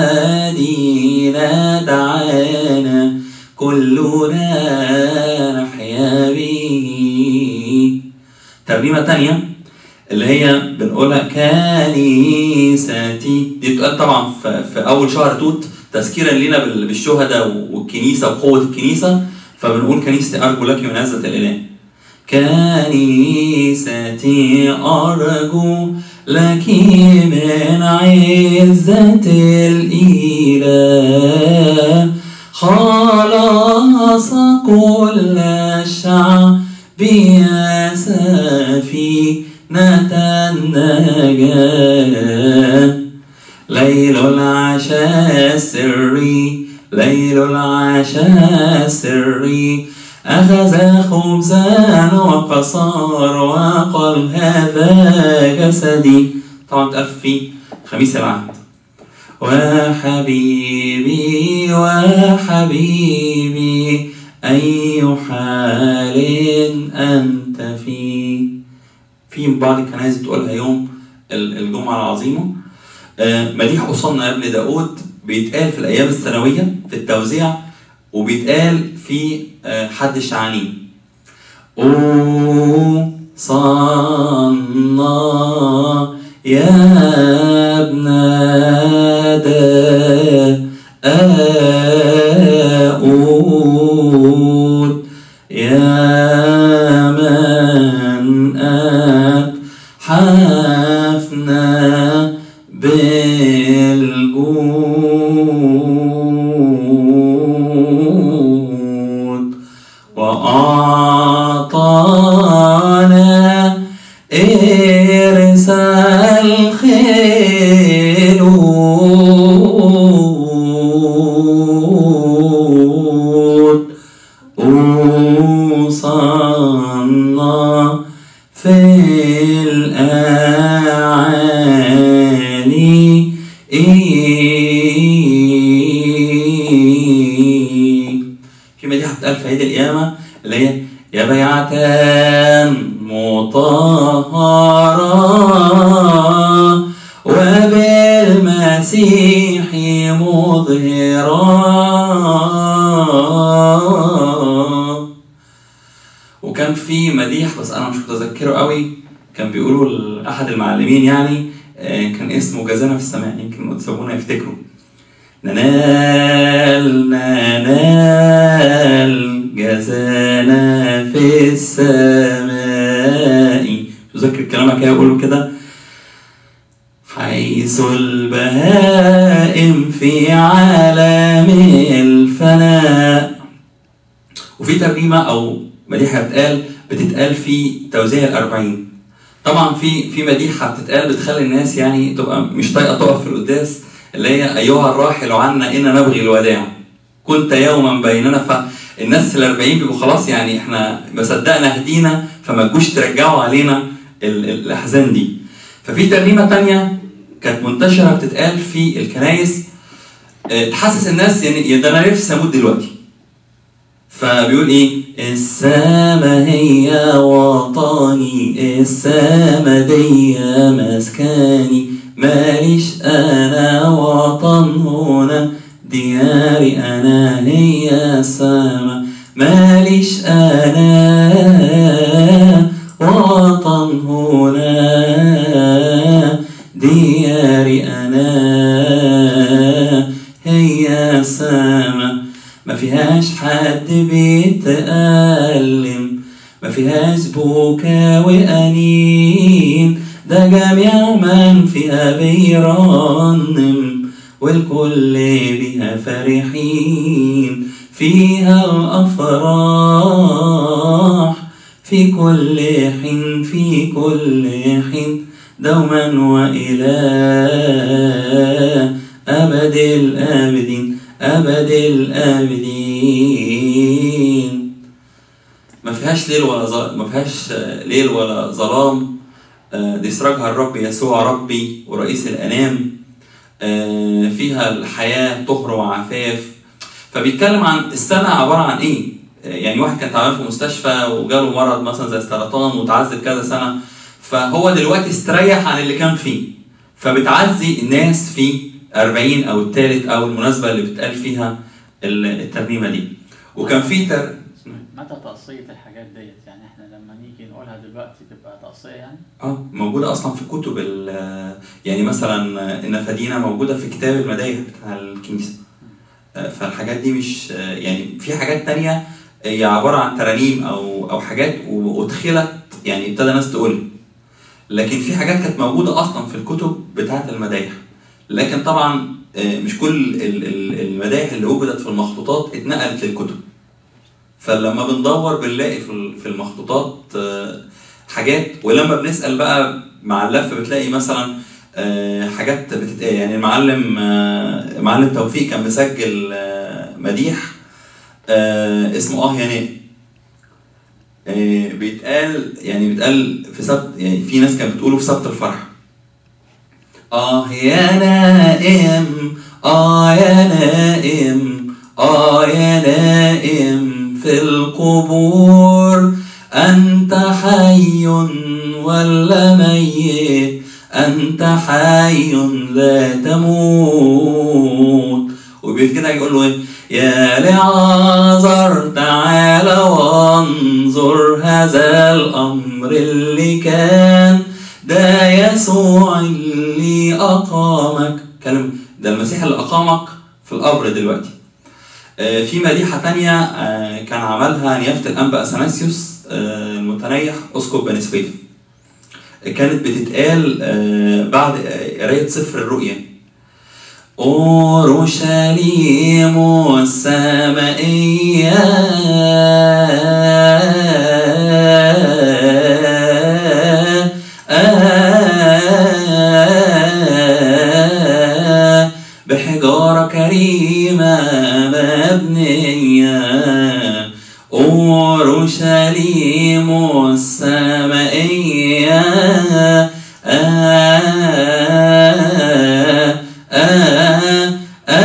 فدينا دعانا كلنا نحيا به ترنيمة تانية اللي هي بنقولها كنيستي دي بتقال طبعا في, في اول شهر توت تذكيرا لنا بال- بالشهداء والكنيسه وقوه الكنيسه فبنقول كنيستي أرجو لك من عزة الإله كنيستي أرجو لك من عزة الإله خلاص كل الشعب يا سفينة النجاة ليل العشاء السري ليل العشاء السري أخذ خبزا وقصار وقال هذا جسدي طبعا تقف في خميس العهد وحبيبي وحبيبي أي حال أنت فيه في بعض الكنائس بتقولها يوم ال- الجمعة العظيمة آه، مديح أصلنا يا ابن داود بيتقال في الأيام السنوية في التوزيع وبيتقال في آه، حد الشعانين أوصلنا يا ابن داود يا من أتحفنا بالجود وأعطانا إرسال خيرود أوصلنا في الأعالي في مديحة بتقال في عيد القيامة اللي هي يا بيعة مطهرة وبالمسيح مظهرة وكان في مديح بس انا مش متذكره قوي كان بيقولوا لاحد المعلمين يعني آه، كان اسمه جزانا في السماء يمكن تسوونا يفتكروا ننال ننال جزانا في السماء تذكر كلامك كده يقولوا كده حيث البهائم في عالم الفناء وفي ترجمة أو مديحة بتقال بتتقال في توزيع الأربعين طبعا في في مديحة بتتقال بتخلي الناس يعني تبقى مش طايقة تقف في القداس اللي هي أيها الراحل عنا إنا نبغي الوداع كنت يوما بيننا فالناس الأربعين بيبقوا خلاص يعني احنا ما صدقنا هدينا فما تجوش ترجعوا علينا ال- ال- الأحزان دي ففي ترنيمة تانية كانت منتشرة بتتقال في الكنايس آه، تحسس الناس يعني يا ده أنا نفسي أموت دلوقتي فبيقول ايه السما هي وطني السما دي مسكني ماليش انا وطن هنا دياري انا هي السما ماليش انا وطن هنا دياري انا هي السما ما فيهاش حد بيتألم ما فيهاش بكا وأنين ده جميع من فيها بيرنم والكل بها فرحين فيها الأفراح في كل حين في كل حين دوما وإلى أبد الآبدين أبد الآبدين ما فيهاش ليل ولا ظ... ما فيهاش آه، ليل ولا ظلام آه، دي سراجها الرب يسوع ربي ورئيس الأنام آه، فيها الحياة طهر وعفاف فبيتكلم عن السنة عبارة عن إيه؟ آه، يعني واحد كان تعبان في مستشفى وجاله مرض مثلا زي السرطان وتعذب كذا سنة فهو دلوقتي استريح عن اللي كان فيه فبتعزي الناس في 40 او الثالث او المناسبه اللي بتقال فيها ال- الترنيمه دي وكان في تر... متى تقصية الحاجات ديت يعني احنا لما نيجي نقولها دلوقتي تبقى تقصية يعني اه موجوده اصلا في كتب ال- يعني مثلا النفادينا موجوده في كتاب المدايح بتاع الكنيسه آه، فالحاجات دي مش آه، يعني في حاجات تانية هي عباره عن ترانيم او او حاجات وادخلت يعني ابتدى ناس تقول لكن في حاجات كانت موجوده اصلا في الكتب بتاعه المدايح لكن طبعا آه، مش كل ال- ال- المدايح اللي وجدت في المخطوطات اتنقلت للكتب فلما بندور بنلاقي في ال- في المخطوطات آه، حاجات ولما بنسال بقى مع اللف بتلاقي مثلا آه، حاجات بتتقال يعني المعلم آه، معلم توفيق كان مسجل آه، مديح آه، اسمه اه يا نائم آه، بيتقال يعني بيتقال في سبت يعني في ناس كانت بتقوله في سبت الفرح آه يا نائم آه يا نائم آه يا نائم في القبور أنت حي ولا ميت أنت حي لا تموت وبيت كده يقول له إيه يا لعازر تعال وانظر هذا الأمر اللي كان ده يسوع اللي أقامك كلام ده المسيح اللي أقامك في القبر دلوقتي آه، في مديحة تانية آه، كان عملها نيافة الأنبا أثناسيوس آه، المتنيح أسقف بني سويف كانت بتتقال آه، بعد آه، قراية سفر الرؤيا أورشليم السمائية بحجارة كريمة مبنية أورشليم السمائية آه آه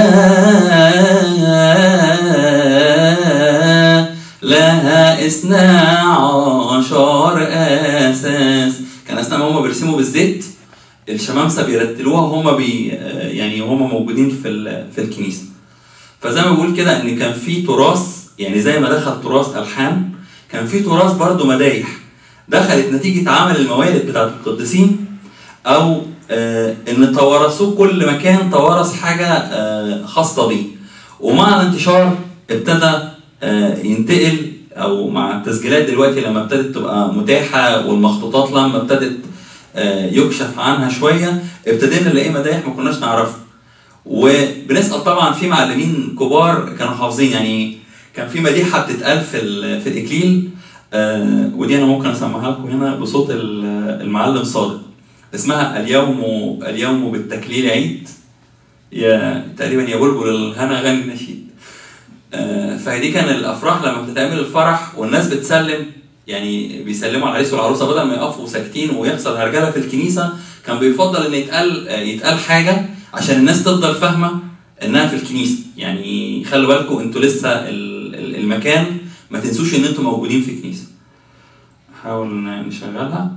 آه لها اثنا عشر أساس كان أثناء ما هم بيرسموا بالزيت الشمامسة بيرتلوها وهم بي يعني هم موجودين في ال- في الكنيسة فزي ما بقول كده ان كان في تراث يعني زي ما دخل تراث الحان كان في تراث برضو مدايح دخلت نتيجه عمل الموالد بتاعت القديسين او آه ان توارثوه كل مكان توارث حاجه آه خاصه بيه ومع الانتشار ابتدى آه ينتقل او مع التسجيلات دلوقتي لما ابتدت تبقى متاحه والمخطوطات لما ابتدت آه يكشف عنها شويه ابتدينا نلاقي مدايح ما كناش نعرفها وبنسال طبعا في معلمين كبار كانوا حافظين يعني كان في مديحه بتتقال في ال- في الاكليل آه ودي انا ممكن اسمعها لكم هنا بصوت ال- المعلم صادق اسمها اليوم اليوم بالتكليل عيد يا تقريبا يا بلبل الهنا غني نشيد آه فدي كان الافراح لما بتتعمل الفرح والناس بتسلم يعني بيسلموا على العريس والعروسه بدل ما يقفوا ساكتين ويحصل هرجله في الكنيسه كان بيفضل ان يتقال آه، يتقال حاجه عشان الناس تفضل فاهمه انها في الكنيسه يعني خلوا بالكم انتوا لسه ال- ال- المكان ما تنسوش ان انتوا موجودين في كنيسه نحاول ن- نشغلها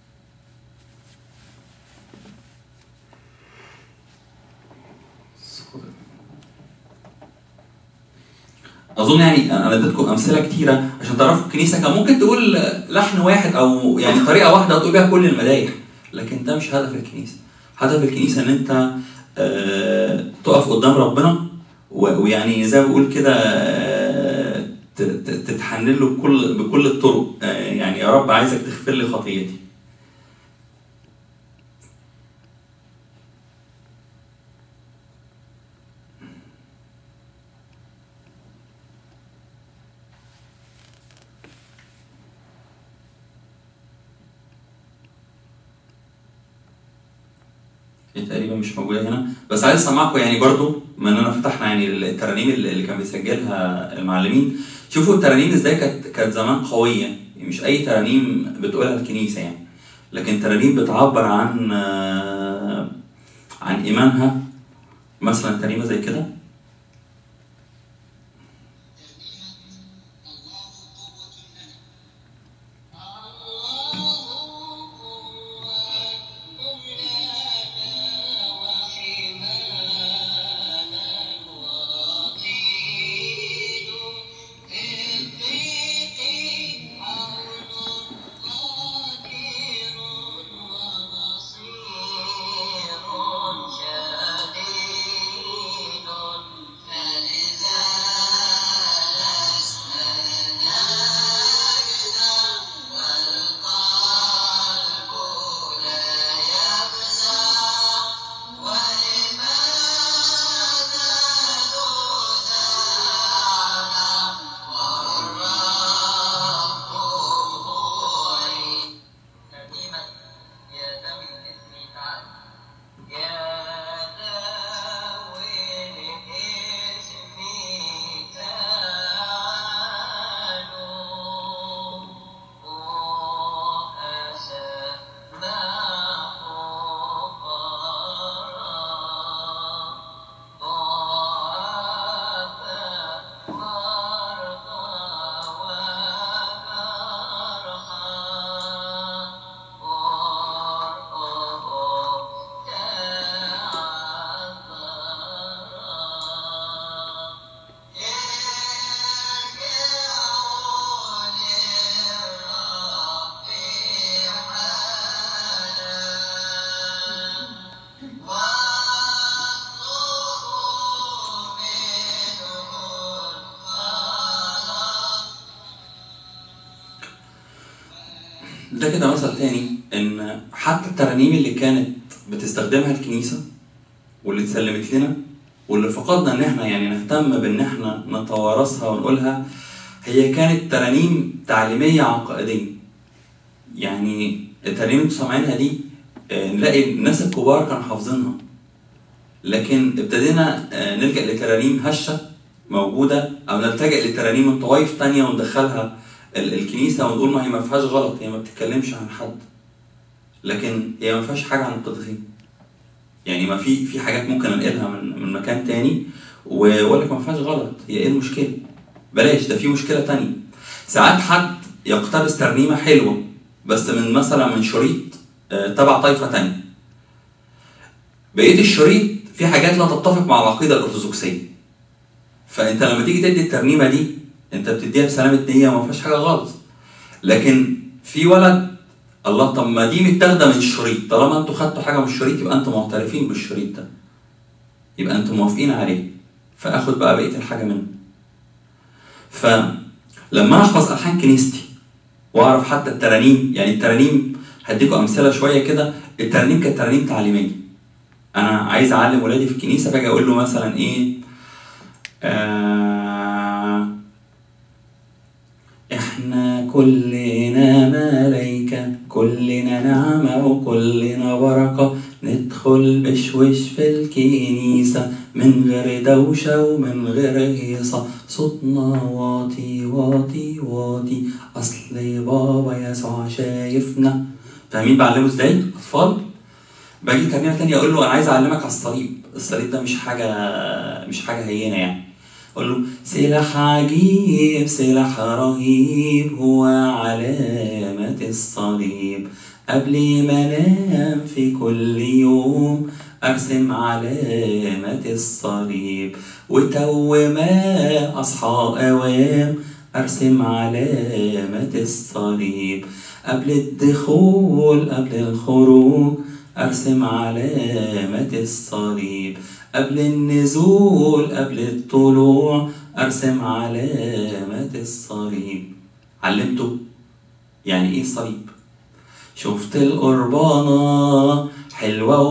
اظن يعني انا اديتكم امثله كتيره عشان تعرفوا الكنيسه كان ممكن تقول لحن واحد او يعني طريقه واحده وتقول بيها كل المدايح لكن ده مش هدف الكنيسه هدف الكنيسه ان انت آه، تقف قدام ربنا و- ويعني زي ما بقول كده آه، ت- ت- تتحنن له بكل بكل الطرق آه، يعني يا رب عايزك تغفر لي خطيتي هي تقريبا مش موجوده هنا بس عايز اسمعكم يعني برضو بما اننا فتحنا يعني الترانيم اللي اللي كان بيسجلها المعلمين شوفوا الترانيم ازاي كانت كانت زمان قويه يعني مش اي ترانيم بتقولها الكنيسه يعني لكن ترانيم بتعبر عن آه، عن ايمانها مثلا ترنيمه زي كده شديد ده كده مثل تاني ان حتى الترانيم اللي كانت بتستخدمها الكنيسه واللي اتسلمت لنا واللي فقدنا ان احنا يعني نهتم بان احنا نتوارثها ونقولها هي كانت ترانيم تعليميه عقائديه يعني الترانيم اللي انتوا سامعينها دي آه، نلاقي الناس الكبار كانوا حافظينها لكن ابتدينا آه، نلجا لترانيم هشه موجوده او نلتجئ لترانيم من طوائف تانية وندخلها ال- الكنيسه ونقول ما هي ما فيهاش غلط هي ما بتتكلمش عن حد لكن هي ما فيهاش حاجه عن القديسين يعني ما في في حاجات ممكن انقلها من من مكان تاني واقول لك ما فيهاش غلط هي ايه المشكله بلاش ده في مشكله تانية ساعات حد يقتبس ترنيمه حلوه بس من مثلا من شريط آه، تبع طائفه تانية بقيه الشريط في حاجات لا تتفق مع العقيده الارثوذكسيه فانت لما تيجي تدي الترنيمه دي انت بتديها بسلامه نيه وما فيهاش حاجه غلط لكن في ولد الله طب ما دي متاخده من الشريط طالما انتوا خدتوا حاجه من الشريط يبقى انتوا معترفين بالشريط ده يبقى انتوا موافقين عليه فاخد بقى بقيه الحاجه منه فلما احفظ الحان كنيستي واعرف حتى الترانيم يعني الترانيم هديكم امثله شويه كده الترانيم كانت ترانيم تعليميه انا عايز اعلم ولادي في الكنيسه باجي اقول له مثلا ايه آه احنا كلنا ملايكة كلنا نعمة وكلنا بركة ندخل بشوش في الكنيسة من غير دوشة ومن غير هيصة صوتنا واطي واطي واطي أصل بابا يسوع شايفنا فاهمين بعلمه ازاي؟ أطفال باجي ترنيمة تانية أقول له أنا عايز أعلمك على الصليب الصليب ده مش حاجة مش حاجة هينة يعني أقول له سلاح عجيب سلاح رهيب هو علامة الصليب قبل ما انام في كل يوم ارسم علامة الصليب وتو ما اصحى اوام ارسم علامة الصليب قبل الدخول قبل الخروج ارسم علامة الصليب قبل النزول قبل الطلوع ارسم علامة الصليب علمته يعني ايه صليب شفت القربانة حلوة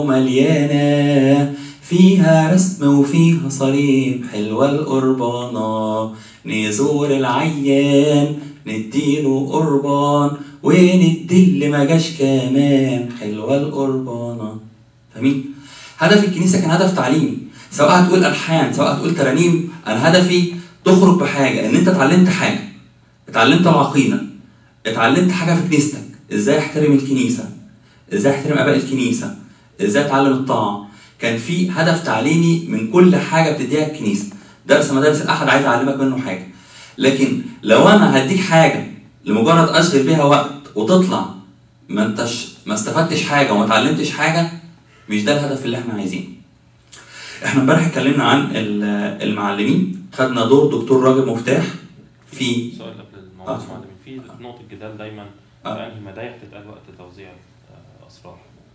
ومليانة فيها رسم وفيها صليب حلوة القربانة نزور العيان نديله قربان وندي اللي ما جاش كمان حلوة القربانة فاهمين؟ هدف الكنيسة كان هدف تعليمي سواء هتقول ألحان سواء هتقول ترانيم أنا هدفي تخرج بحاجة إن أنت اتعلمت حاجة اتعلمت العقيدة اتعلمت حاجة في كنيستك ازاي احترم الكنيسة ازاي احترم اباء الكنيسة ازاي اتعلم الطاعة كان في هدف تعليمي من كل حاجة بتديها الكنيسة درس مدارس الأحد عايز أعلمك منه حاجة لكن لو أنا هديك حاجة لمجرد أشغل بيها وقت وتطلع ما انتش ما استفدتش حاجة وما اتعلمتش حاجة مش ده الهدف اللي احنا عايزينه احنا امبارح اتكلمنا عن ال- المعلمين خدنا دور دكتور راجل مفتاح في سؤال قبل الموضوع آه. المعلمين في نقطة جدال دايما آه. في أنهي مدايح تتقال وقت توزيع آه، أسرار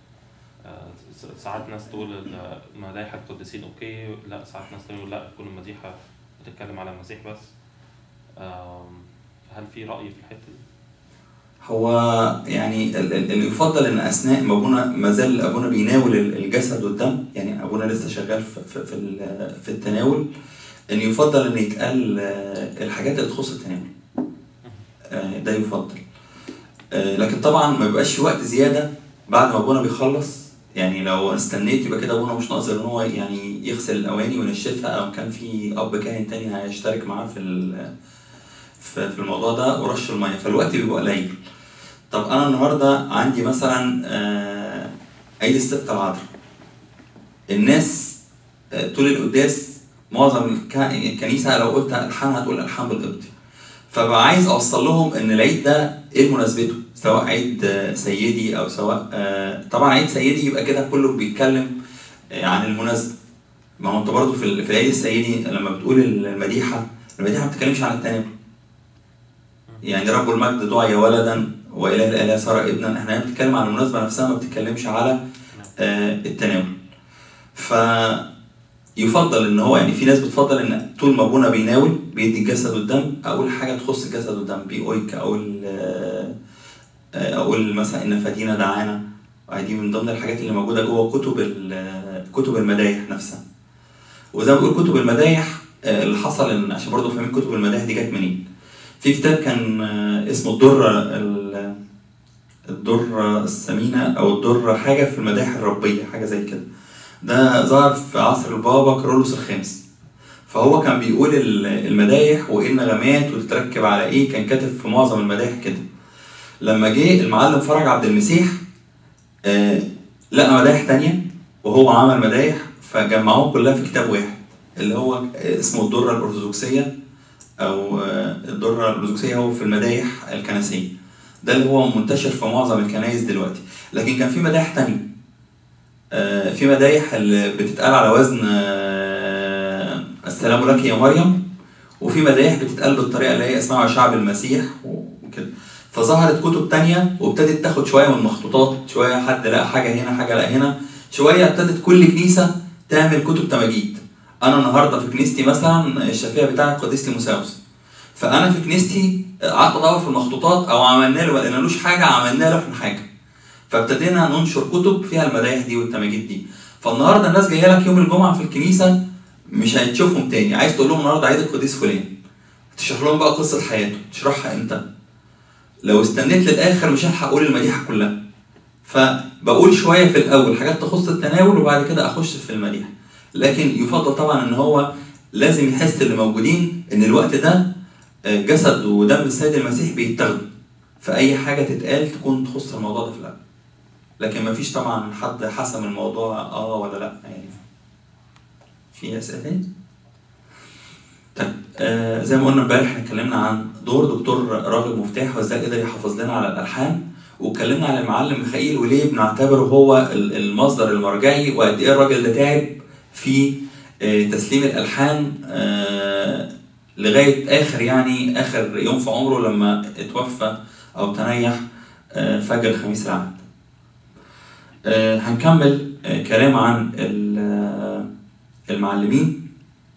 آه، س- ساعات ناس تقول ال- مدايح القديسين أوكي لا ساعات ناس تقول لا تكون المديحة بتتكلم على المسيح بس آم، هل في رأي في الحتة دي؟ هو يعني ال- ال- اللي يفضل ان اثناء ما ابونا ما زال ابونا بيناول ال- الجسد والدم يعني ابونا لسه شغال في في في, ال- في التناول ان يفضل ان يتقال آه، الحاجات اللي تخص التناول آه، ده يفضل آه، لكن طبعا ما بيبقاش في وقت زياده بعد ما ابونا بيخلص يعني لو استنيت يبقى كده ابونا مش ناقص ان هو يعني يغسل الاواني وينشفها او كان في اب كاهن تاني هيشترك معاه في ال- في في الموضوع ده ورش الميه فالوقت بيبقى قليل طب انا النهارده عندي مثلا آه، عيد الست العذراء الناس آه، طول القداس معظم الك- الكنيسه لو قلت الحان هتقول الحان بالقبطي فبقى عايز اوصل لهم ان العيد ده ايه مناسبته سواء عيد آه، سيدي او سواء آه، طبعا عيد سيدي يبقى كده كله بيتكلم آه، عن المناسبه ما هو انت برضه في ال- في العيد السيدي لما بتقول المديحه المديحه ما بتتكلمش عن التناول يعني رب المجد دعي ولدا واله الاله صار ابنا احنا هنا بنتكلم عن المناسبه نفسها ما بتتكلمش على آه، التناول ف يفضل ان هو يعني في ناس بتفضل ان طول ما ابونا بيناول بيدي الجسد والدم اول حاجه تخص الجسد والدم بي اويك او ال- آه، اقول مثلا ان فدينا دعانا دي من ضمن الحاجات اللي موجوده جوه كتب ال- كتب المدايح نفسها وزي ما بقول كتب المدايح آه، اللي حصل ان عشان برضه فاهمين كتب المدايح دي جت منين في كتاب كان آه، اسمه الدرة ال- الدرة الثمينة أو الدرة حاجة في المدايح الربية حاجة زي كده ده ظهر في عصر البابا كارولوس الخامس فهو كان بيقول ال- المدايح وايه النغمات وتتركب على ايه كان كاتب في معظم المدايح كده لما جه المعلم فرج عبد المسيح آه لقى مدايح تانية وهو عمل مدايح فجمعوهم كلها في كتاب واحد اللي هو اسمه الدرة الأرثوذكسية أو آه، الدرة الأرثوذكسية هو في المدايح الكنسية ده اللي هو منتشر في معظم الكنائس دلوقتي لكن كان في مدايح تانية آه، في مدايح اللي بتتقال على وزن آه، السلام لك يا مريم وفي مدايح بتتقال بالطريقة اللي هي اسمها شعب المسيح وكده فظهرت كتب تانية وابتدت تاخد شوية من مخطوطات شوية حد لقى حاجة هنا حاجة لقى هنا شوية ابتدت كل كنيسة تعمل كتب تماجيد أنا النهاردة في كنيستي مثلا الشفيع بتاع القديس تيموساوس فأنا في كنيستي قعدت أدور في المخطوطات أو عملنا له ما لقينالوش حاجة عملنا له إحنا حاجة فابتدينا ننشر كتب فيها المدايح دي والتماجيد دي فالنهارده الناس جايه لك يوم الجمعه في الكنيسه مش هتشوفهم تاني عايز تقول لهم النهارده عيد القديس فلان تشرح لهم بقى قصه حياته تشرحها امتى لو استنيت للاخر مش هلحق اقول المديحه كلها فبقول شويه في الاول حاجات تخص التناول وبعد كده اخش في المديحه لكن يفضل طبعا ان هو لازم يحس اللي موجودين ان الوقت ده آه، جسد ودم السيد المسيح بيتاخدوا فاي حاجه تتقال تكون تخص الموضوع ده في الاول لكن مفيش طبعا حد حسم الموضوع اه ولا لا يعني في اسئله تاني؟ طيب آه زي ما قلنا امبارح احنا اتكلمنا عن دور دكتور راغب مفتاح وازاي قدر يحافظ لنا على الالحان واتكلمنا عن المعلم ميخائيل وليه بنعتبره هو ال- المصدر المرجعي وقد ايه الراجل ده تعب في آه تسليم الالحان آه لغايه اخر يعني اخر يوم في عمره لما اتوفى او تنيح آه فجر الخميس العهد. آه، هنكمل آه، كلام عن ال- آه، المعلمين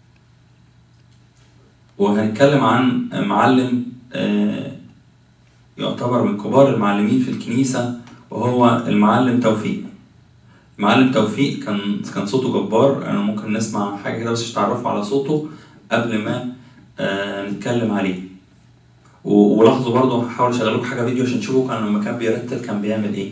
وهنتكلم عن معلم آه، يعتبر من كبار المعلمين في الكنيسة وهو المعلم توفيق المعلم توفيق كان كان صوته جبار انا ممكن نسمع حاجة كده بس تعرفوا على صوته قبل ما آه، نتكلم عليه و- ولاحظوا برضه هحاول اشغل لكم حاجة فيديو عشان تشوفوا كان لما كان بيرتل كان بيعمل ايه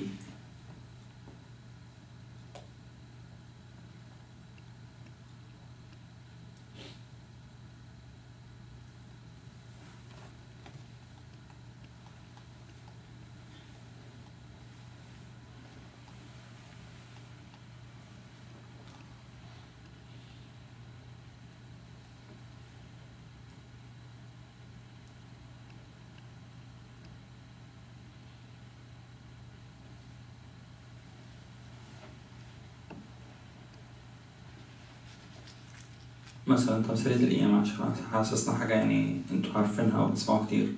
مثلا تمثيلية القيامة عشان حاسسنا حاجة يعني انتوا عارفينها أو بتسمعوها كتير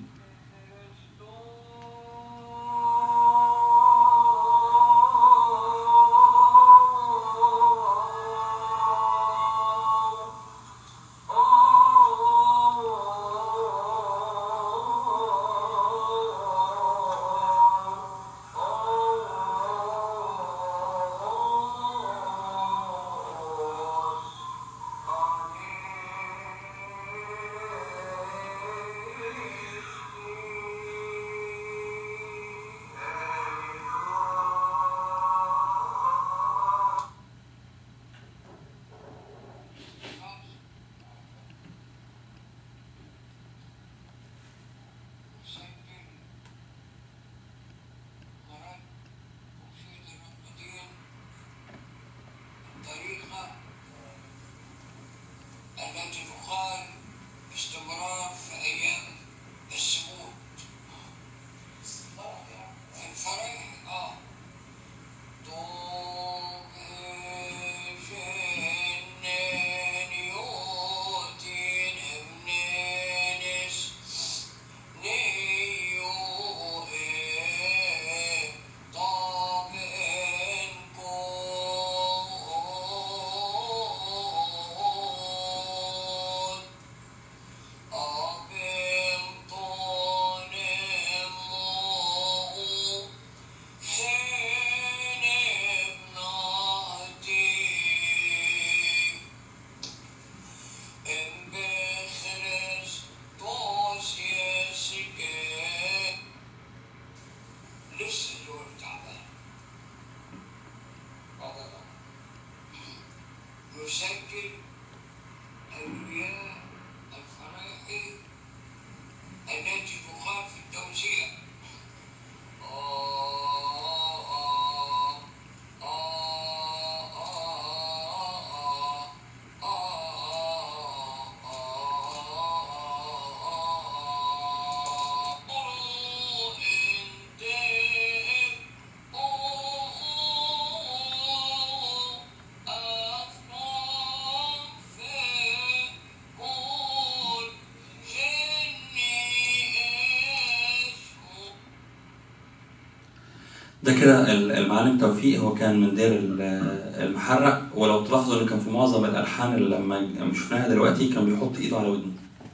Oh لسه دور تعبان والله نسجل أولياء الفرائض التي تقام في التوزيع ده كده ال- المعلم توفيق هو كان من دير ال- المحرق ولو تلاحظوا ان كان في معظم الالحان اللي لما لما شفناها دلوقتي كان بيحط ايده على ودنه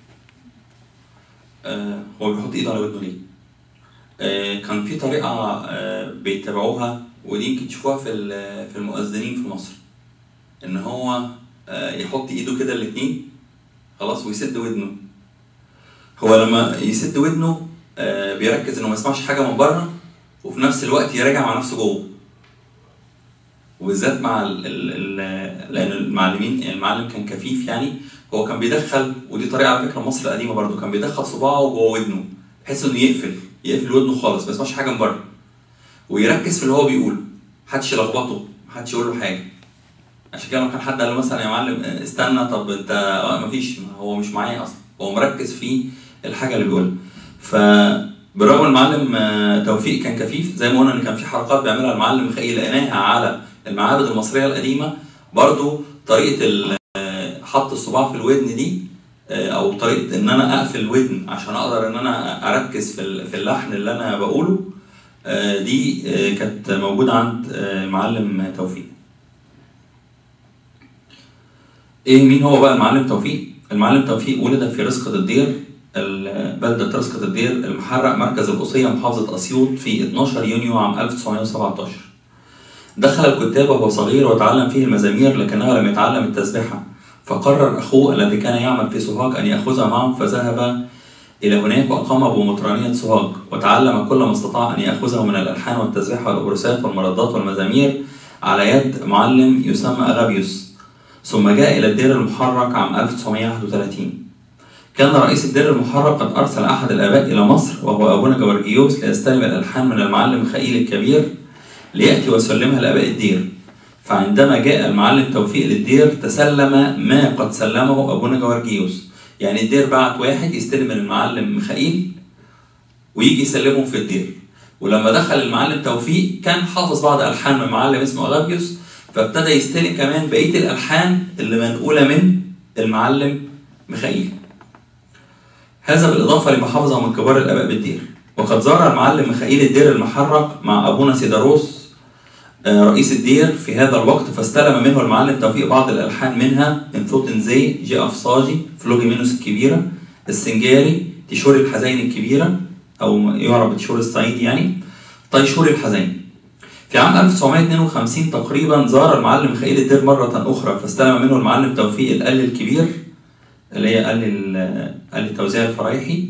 آه هو بيحط ايده على ودنه ليه؟ آه كان في طريقه آه بيتبعوها ودي يمكن تشوفوها في ال- في المؤذنين في مصر ان هو آه يحط ايده كده الاتنين خلاص ويسد ودنه هو لما يسد ودنه آه بيركز انه ما يسمعش حاجه من بره وفي نفس الوقت يراجع مع نفسه جوه وبالذات مع ال ال ال لان المعلمين المعلم كان كفيف يعني هو كان بيدخل ودي طريقه على فكره مصر القديمه برضو كان بيدخل صباعه جوه ودنه بحيث انه يقفل يقفل ودنه خالص ما يسمعش حاجه من بره ويركز في اللي هو بيقوله محدش يلخبطه محدش يقول له حاجه عشان كده لو كان حد قال له مثلا يا معلم استنى طب انت آه مفيش هو مش معايا اصلا هو مركز في الحاجه اللي بيقولها ف بالرغم المعلم آه، توفيق كان كفيف زي ما قلنا ان كان في حركات بيعملها المعلم مخيل لقيناها على المعابد المصريه القديمه برضو طريقه ال- آه، حط الصباع في الودن دي آه، او طريقه ان انا اقفل الودن عشان اقدر ان انا اركز في ال- في اللحن اللي انا بقوله آه، دي آه، كانت موجوده عند آه، المعلم توفيق ايه مين هو بقى المعلم توفيق المعلم توفيق ولد في رزقة الدير ال- بلدة رزقة الدير المحرق مركز القصية محافظة أسيوط في 12 يونيو عام 1917 دخل الكتاب وهو صغير وتعلم فيه المزامير لكنه لم يتعلم التسبحة فقرر أخوه الذي كان يعمل في سوهاج أن يأخذها معه فذهب إلى هناك وأقام بمطرانية سوهاج وتعلم كل ما استطاع أن يأخذه من الألحان والتسبيح والأبرسات والمردات والمزامير على يد معلم يسمى أغابيوس ثم جاء إلى الدير المحرق عام 1931 كان رئيس الدير المحرق قد أرسل أحد الآباء إلى مصر وهو أبونا جورجيوس ليستلم الألحان من المعلم ميخائيل الكبير ليأتي ويسلمها لآباء الدير فعندما جاء المعلم توفيق للدير تسلم ما قد سلمه أبونا جورجيوس يعني الدير بعت واحد يستلم من المعلم ميخائيل ويجي يسلمه في الدير ولما دخل المعلم توفيق كان حافظ بعض ألحان من معلم اسمه أغابيوس فابتدى يستلم كمان بقية الألحان اللي منقولة من المعلم ميخائيل هذا بالإضافة لما حفظه من كبار الآباء بالدير وقد زار المعلم ميخائيل الدير المحرق مع أبونا سيداروس آه، رئيس الدير في هذا الوقت فاستلم منه المعلم توفيق بعض الألحان منها انثوتن زي جي أفصاجي فلوجيمينوس الكبيرة السنجاري تيشور الحزين الكبيرة أو يعرف بتيشور الصعيدي يعني طيشور الحزين في عام 1952 تقريبا زار المعلم ميخائيل الدير مرة أخرى فاستلم منه المعلم توفيق الآل الكبير اللي هي آل ال- آل التوزيع الفرايحي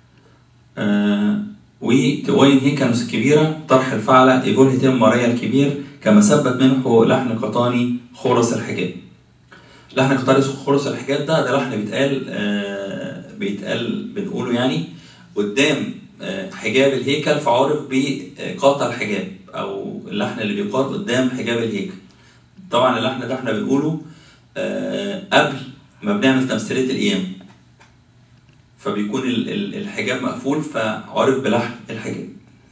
آه وتوين هيكانوس الكبيرة طرح الفعلة إيفول هيتم ماريا الكبير كما ثبت منه لحن قطاني خورس الحجاب لحن قطاني خورس الحجاب ده ده لحن بيتقال آه بيتقال بنقوله يعني قدام آه، حجاب الهيكل فعرف بقاطع الحجاب او اللحن اللي بيقال قدام حجاب الهيكل طبعا اللحن ده احنا بنقوله آه، قبل ما بنعمل تمثيليه القيام فبيكون ال- ال- الحجاب مقفول فعرف بلحن الحجاب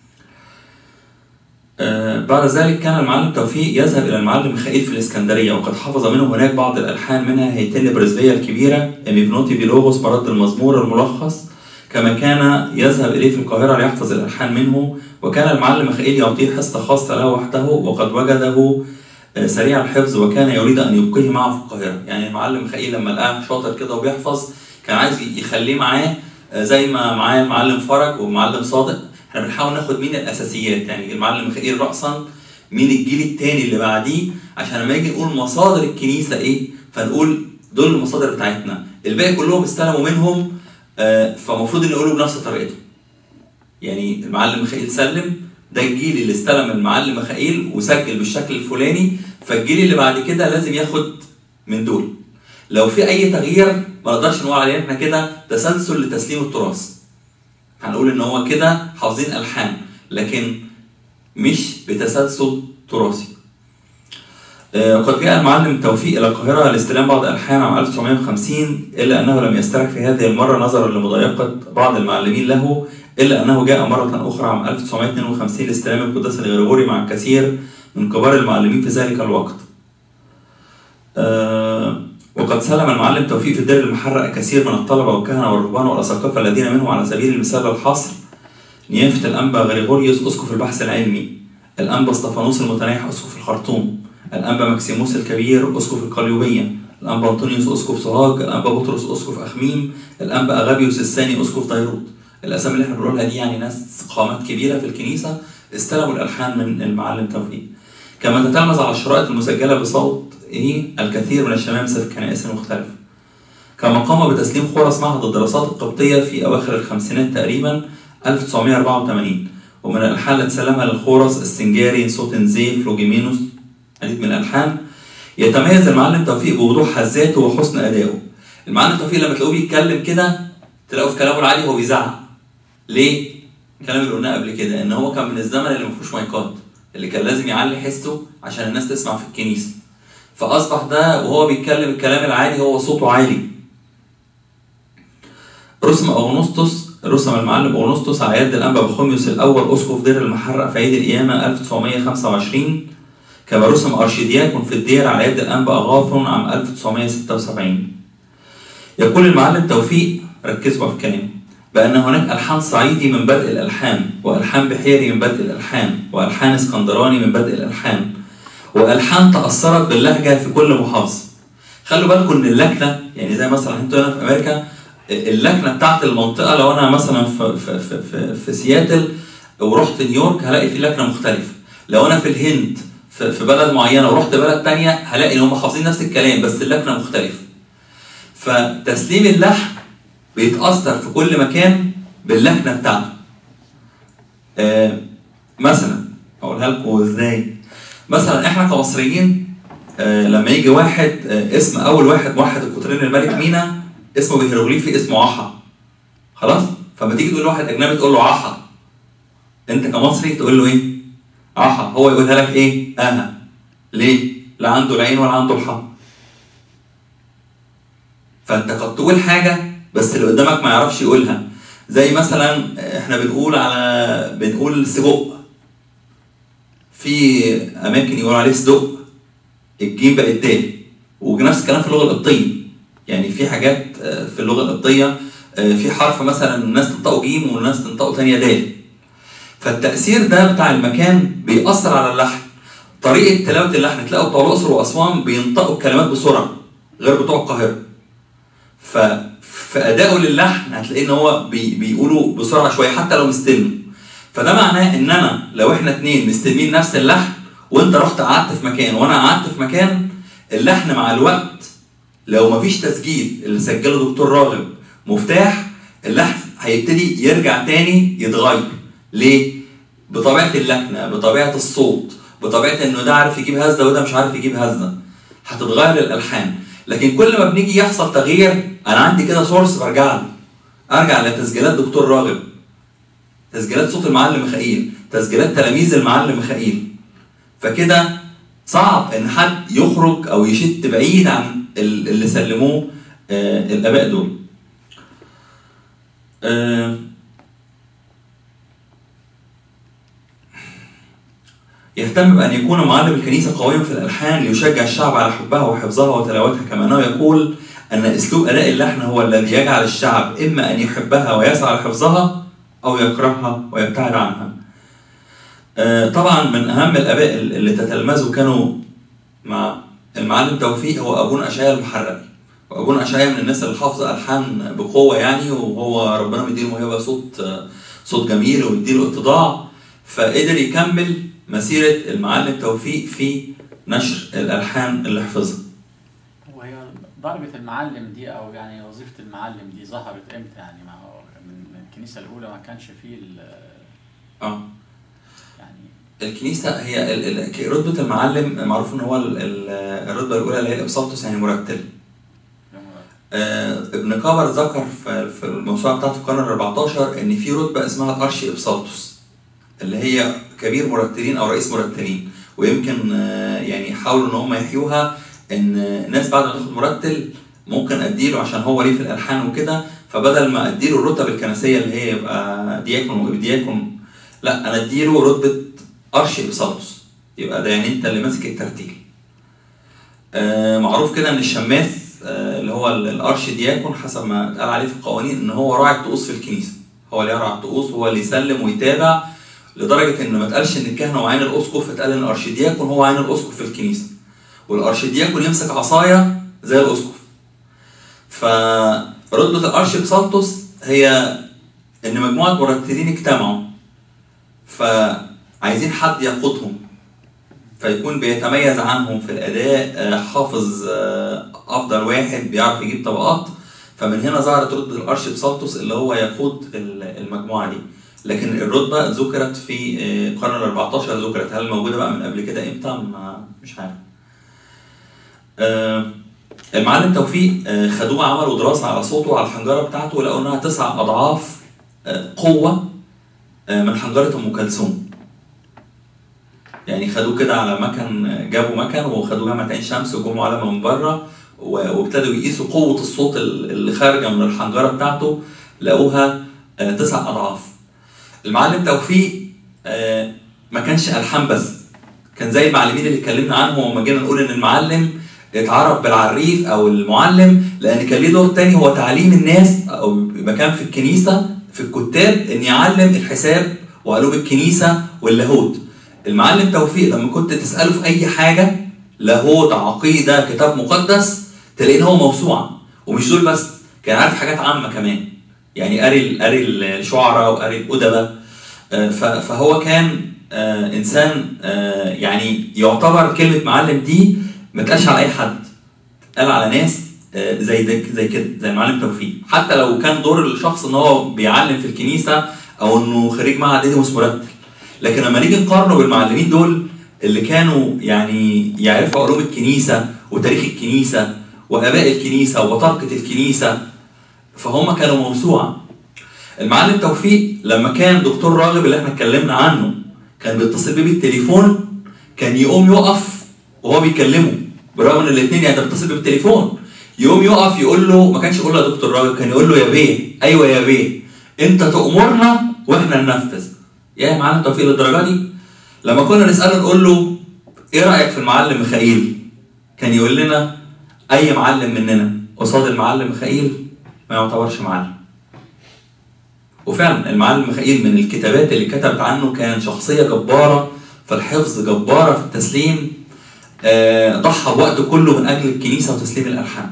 آه، بعد ذلك كان المعلم توفيق يذهب إلى المعلم ميخائيل في الإسكندرية وقد حفظ منه هناك بعض الألحان منها هيتن برزبية الكبيرة ميفنوتي بيلوغوس مرد المزمور الملخص كما كان يذهب إليه في القاهرة ليحفظ الألحان منه وكان المعلم ميخائيل يعطيه حصة خاصة له وحده وقد وجده آه، سريع الحفظ وكان يريد أن يبقيه معه في القاهرة يعني المعلم ميخائيل لما لقاه شاطر كده وبيحفظ كان عايز يخليه معاه آه، زي ما معاه المعلم فرج والمعلم صادق احنا بنحاول ناخد مين الاساسيات يعني المعلم ميخائيل راسا مين الجيل التاني اللي بعديه عشان لما نيجي نقول مصادر الكنيسه ايه فنقول دول المصادر بتاعتنا الباقي كلهم استلموا منهم آه، فالمفروض ان نقوله بنفس طريقته يعني المعلم ميخائيل سلم ده الجيل اللي استلم المعلم ميخائيل وسجل بالشكل الفلاني فالجيل اللي بعد كده لازم ياخد من دول لو في اي تغيير ما نقدرش نقول عليه احنا كده تسلسل لتسليم التراث هنقول ان هو كده حافظين الحان لكن مش بتسلسل تراثي آه، قد جاء المعلم توفيق إلى القاهرة لاستلام بعض الألحان عام 1950 إلا أنه لم يسترح في هذه المرة نظرا لمضايقة بعض المعلمين له إلا أنه جاء مرة أخرى عام 1952 لاستلام القداس الغريغوري مع الكثير من كبار المعلمين في ذلك الوقت. آه، وقد سلم المعلم توفيق في الدير المحرق كثير من الطلبة والكهنة والرهبان والأساقفة الذين منهم على سبيل المثال الحصر نيافة الأنبا غريغوريوس أسقف البحث العلمي الأنبا اسطفانوس المتنايح أسقف الخرطوم الأنبا مكسيموس الكبير أسقف القليوبية الأنبا أنطونيوس أسقف سوهاج الأنبا بطرس أسقف أخميم الأنبا أغابيوس الثاني أسقف ديروت الأسامي اللي احنا بنقولها دي يعني ناس قامات كبيرة في الكنيسة استلموا الألحان من المعلم توفيق كما تتلمذ على الشرائط المسجلة بصوت إيه الكثير من الشمامسة في الكنائس المختلفة كما قام بتسليم خورس معهد الدراسات القبطية في أواخر الخمسينات تقريبا 1984 ومن الألحان التي سلمها للخورس السنجاري صوت زي فلوجيمينوس عديد من الألحان يتميز المعلم توفيق بوضوح هزاته وحسن أدائه المعلم توفيق لما تلاقوه بيتكلم كده تلاقوا في كلامه العادي هو بيزعق ليه؟ الكلام اللي قلناه قبل كده ان هو كان من الزمن اللي ما فيهوش مايكات اللي كان لازم يعلي حسه عشان الناس تسمع في الكنيسه فاصبح ده وهو بيتكلم الكلام العادي هو صوته عالي رسم اغنسطس رسم المعلم اغنسطس على يد الانبا بخوميوس الاول اسقف دير المحرق في عيد القيامه 1925 كما رسم ارشيدياكون في الدير على يد الانبا اغاثون عام 1976 يقول المعلم توفيق ركزوا بقى في الكلام بأن هناك ألحان صعيدي من بدء الألحان وألحان بحيري من بدء الألحان وألحان اسكندراني من بدء الألحان وألحان تأثرت باللهجة في كل محافظة خلوا بالكم إن اللكنة يعني زي مثلا انتوا هنا في أمريكا اللكنة بتاعت المنطقة لو أنا مثلا في, في, في, في, في سياتل ورحت نيويورك هلاقي في لكنة مختلفة لو أنا في الهند في, في بلد معينة ورحت بلد تانية هلاقي إن هم حافظين نفس الكلام بس اللكنة مختلفة فتسليم اللحن بيتأثر في كل مكان باللكنة بتاعته. آه مثلا أقولها لكم إزاي؟ مثلا إحنا كمصريين آه لما يجي واحد آه اسم أول واحد موحد القطرين الملك مينا اسمه بهيروغليفي اسمه عحا. خلاص؟ فلما تيجي تقول لواحد أجنبي تقول له عحا. أنت كمصري تقول له إيه؟ عحا، هو يقولها لك إيه؟ أها. ليه؟ لا عنده العين ولا عنده الحا. فأنت قد تقول حاجة بس اللي قدامك ما يعرفش يقولها زي مثلا احنا بنقول على بنقول سجق في اماكن يقول عليه صدق الجيم بقت دال ونفس الكلام في اللغه القبطيه يعني في حاجات في اللغه القبطيه في حرف مثلا الناس تنطقه جيم والناس تنطقه ثانيه دال فالتاثير ده بتاع المكان بيأثر على اللحن طريقه تلاوه اللحن تلاقوا بتوع الاقصر واسوان بينطقوا الكلمات بسرعه غير بتوع القاهره ف في ادائه للحن هتلاقيه ان هو بي بيقولوا بسرعه شويه حتى لو مستلم فده معناه ان انا لو احنا اتنين مستلمين نفس اللحن وانت رحت قعدت في مكان وانا قعدت في مكان اللحن مع الوقت لو مفيش تسجيل اللي سجله دكتور راغب مفتاح اللحن هيبتدي يرجع تاني يتغير ليه؟ بطبيعه اللكنه بطبيعه الصوت بطبيعه انه ده عارف يجيب هزه وده مش عارف يجيب هزه هتتغير الالحان لكن كل ما بنيجي يحصل تغيير انا عندي كده سورس برجع له ارجع لتسجيلات دكتور راغب تسجيلات صوت المعلم ميخائيل تسجيلات تلاميذ المعلم ميخائيل فكده صعب ان حد يخرج او يشت بعيد عن اللي سلموه آه الاباء دول آه يهتم بأن يكون معلم الكنيسة قويا في الألحان ليشجع الشعب على حبها وحفظها وتلاوتها كما أنه يقول أن أسلوب أداء اللحن هو الذي يجعل الشعب إما أن يحبها ويسعى لحفظها أو يكرهها ويبتعد عنها. طبعا من أهم الآباء اللي تتلمذوا كانوا مع المعلم توفيق هو أبونا أشعيا المحرري. وأبونا أشعيا من الناس اللي حافظة ألحان بقوة يعني وهو ربنا مديله موهبة صوت صوت جميل ومديله اتضاع فقدر يكمل مسيرة المعلم توفيق في نشر الألحان اللي حفظها. وهي ضربة المعلم دي أو يعني وظيفة المعلم دي ظهرت إمتى يعني ما هو من من الكنيسة الأولى ما كانش فيه ال اه الكنيسة هي ال- ال- رتبة المعلم معروف ان هو ال- ال- الرتبة الأولى اللي هي الإبساطس يعني مرتل. آه، ابن كابر ذكر في في الموسوعة بتاعته في القرن ال 14 إن في رتبة اسمها الأرشي إبساطس اللي هي كبير مرتلين أو رئيس مرتلين ويمكن آه، يعني حاولوا إن هم يحيوها إن ناس بعد ما تاخد مرتل ممكن أديله عشان هو ليه في الألحان وكده فبدل ما أديله الرتب الكنسية اللي هي يبقى دياكون وإبدياكون لا أنا أديله رتبة أرشي إبساطس يبقى ده يعني أنت اللي ماسك الترتيل. آه، معروف كده ان الشماس آه، اللي هو ال- الارش دياكون حسب ما اتقال عليه في القوانين ان هو راعي الطقوس في الكنيسه هو اللي يرعى الطقوس وهو اللي يسلم ويتابع لدرجه ان ما اتقالش ان الكهنه وعين الاسقف اتقال ان الارشدياكون هو عين الاسقف في الكنيسه والارشدياكون يمسك عصايه زي الاسقف فرتبه الارش بسالتوس هي ان مجموعه مرتلين اجتمعوا فعايزين حد يقودهم فيكون بيتميز عنهم في الاداء آه، حافظ آه، افضل واحد بيعرف يجيب طبقات فمن هنا ظهرت رتبه الارش بسالتوس اللي هو يقود ال- المجموعه دي لكن الرتبه ذكرت في آه، القرن ال 14 ذكرت هل موجوده بقى من قبل كده امتى ما مش عارف آه، المعلم توفيق آه، خدوه عملوا دراسه على صوته وعلى الحنجره بتاعته لقوا انها تسع اضعاف آه، قوه آه، من حنجره ام كلثوم يعني خدوه كده على مكن جابوا مكن وخدوه جامعة عين شمس وجابوا علامة من بره و- وابتدوا يقيسوا قوة الصوت ال- اللي خارجة من الحنجرة بتاعته لقوها آه، تسع أضعاف. المعلم توفيق آه، ما كانش ألحان بس كان زي المعلمين اللي اتكلمنا عنهم لما جينا نقول إن المعلم اتعرف بالعريف أو المعلم لأن كان ليه دور تاني هو تعليم الناس أو مكان في الكنيسة في الكتاب إن يعلم الحساب وعلوم الكنيسة واللاهوت. المعلم توفيق لما كنت تسأله في أي حاجة لاهوت عقيدة كتاب مقدس تلاقيه إن هو موسوعة ومش دول بس كان عارف حاجات عامة كمان يعني قاري قاري الشعراء وقاري الأدباء آه، ف- فهو كان آه، إنسان آه، يعني يعتبر كلمة معلم دي ما تقالش على أي حد قال على ناس آه، زي ده زي كده زي المعلم توفيق حتى لو كان دور الشخص ان هو بيعلم في الكنيسه او انه خريج معهد اديموس مرتل لكن لما نيجي نقارنه بالمعلمين دول اللي كانوا يعني يعرفوا علوم الكنيسه وتاريخ الكنيسه واباء الكنيسه وبطاركه الكنيسه فهم كانوا موسوعه المعلم توفيق لما كان دكتور راغب اللي احنا اتكلمنا عنه كان بيتصل بيه بالتليفون كان يقوم يقف وهو بيكلمه برغم ان الاثنين يعني ده بيتصل بيه بالتليفون يقوم يقف يقول له ما كانش يقول له يا دكتور راغب كان يقول له يا بيه ايوه يا بيه انت تأمرنا واحنا ننفذ يا معلم توفيق للدرجه دي لما كنا نساله نقول له ايه رايك في المعلم ميخائيل كان يقول لنا اي معلم مننا قصاد المعلم ميخائيل ما يعتبرش معلم وفعلا المعلم ميخائيل من الكتابات اللي كتبت عنه كان شخصيه جباره في الحفظ جباره في التسليم آه، ضحى بوقته كله من اجل الكنيسه وتسليم الالحان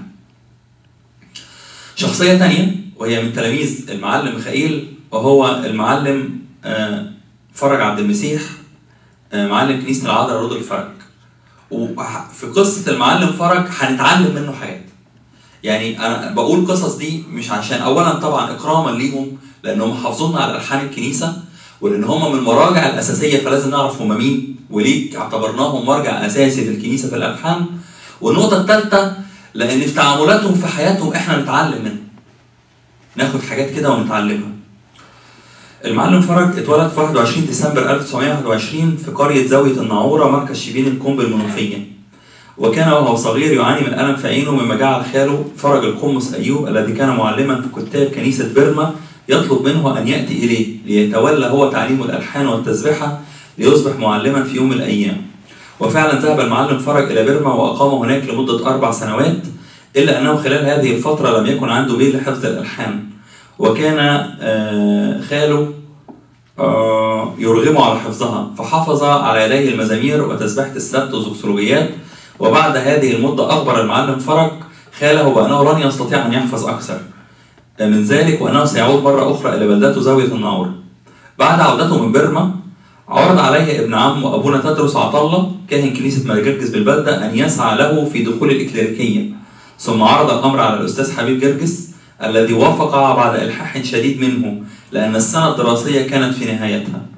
شخصيه تانية وهي من تلاميذ المعلم ميخائيل وهو المعلم آه، فرج عبد المسيح آه، معلم كنيسه العذراء رود الفرج وفي قصه المعلم فرج هنتعلم منه حاجات يعني انا بقول القصص دي مش عشان اولا طبعا اكراما ليهم لانهم حافظونا على الحان الكنيسه ولان هم من المراجع الاساسيه فلازم نعرف هم مين وليه اعتبرناهم مرجع اساسي في الكنيسه في الالحان والنقطه الثالثه لان في تعاملاتهم في حياتهم احنا نتعلم منهم ناخد حاجات كده ونتعلمها المعلم فرج اتولد في 21 ديسمبر 1921 في قرية زاوية النعورة مركز شبين الكوم بالمنوفية وكان وهو صغير يعاني من ألم في عينه مما جعل خاله فرج القمص أيوب الذي كان معلما في كتاب كنيسة بيرما يطلب منه أن يأتي إليه ليتولى هو تعليم الألحان والتسبحة ليصبح معلما في يوم من الأيام وفعلا ذهب المعلم فرج إلى بيرما وأقام هناك لمدة أربع سنوات إلا أنه خلال هذه الفترة لم يكن عنده ميل لحفظ الألحان وكان آه، خاله آه، يرغمه على حفظها فحفظ على يديه المزامير وتسبحة السبت والزوكسولوجيات وبعد هذه المدة أخبر المعلم فرج خاله بأنه لن يستطيع أن يحفظ أكثر من ذلك وأنه سيعود مرة أخرى إلى بلدته زاوية النعور بعد عودته من بيرما عرض عليه ابن عمه أبونا تدرس عطلة كاهن كنيسة مارجرجس بالبلدة أن يسعى له في دخول الإكليريكية ثم عرض الأمر على الأستاذ حبيب جرجس الذي وافق بعد إلحاح شديد منه لأن السنة الدراسية كانت في نهايتها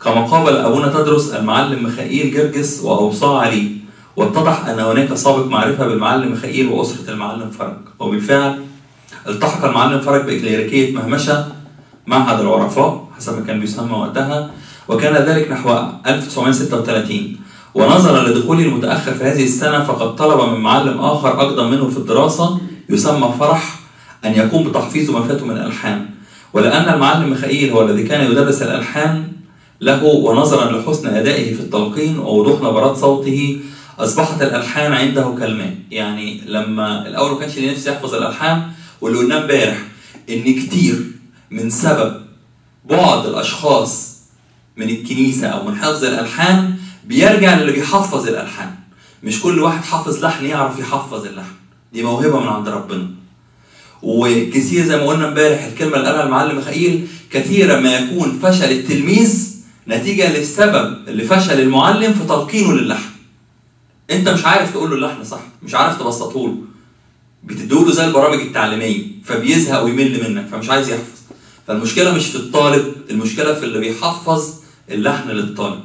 كما قابل أبونا تدرس المعلم ميخائيل جرجس وأوصاه عليه واتضح أن هناك سابق معرفة بالمعلم ميخائيل وأسرة المعلم فرج وبالفعل التحق المعلم فرج بإكليريكية مهمشة معهد العرفاء حسب ما كان بيسمى وقتها وكان ذلك نحو 1936 ونظرا لدخولي المتأخر في هذه السنة فقد طلب من معلم آخر أقدم منه في الدراسة يسمى فرح أن يقوم بتحفيظ ما فاته من الألحان ولأن المعلم ميخائيل هو الذي كان يدرس الألحان له ونظرا لحسن أدائه في التلقين ووضوح نبرات صوته أصبحت الألحان عنده كالماء يعني لما الأول ما كانش ليه نفسه يحفظ الألحان واللي قلناه امبارح إن كتير من سبب بعد الأشخاص من الكنيسة أو من حفظ الألحان بيرجع للي بيحفظ الألحان مش كل واحد حافظ لحن يعرف يحفظ اللحن دي موهبة من عند ربنا وكثير زي ما قلنا امبارح الكلمة اللي قالها المعلم ميخائيل كثيرا ما يكون فشل التلميذ نتيجة للسبب لفشل المعلم في تلقينه للحن انت مش عارف تقول له اللحن صح مش عارف تبسطه له بتديله زي البرامج التعليمية فبيزهق ويمل منك فمش عايز يحفظ فالمشكلة مش في الطالب المشكلة في اللي بيحفظ اللحن للطالب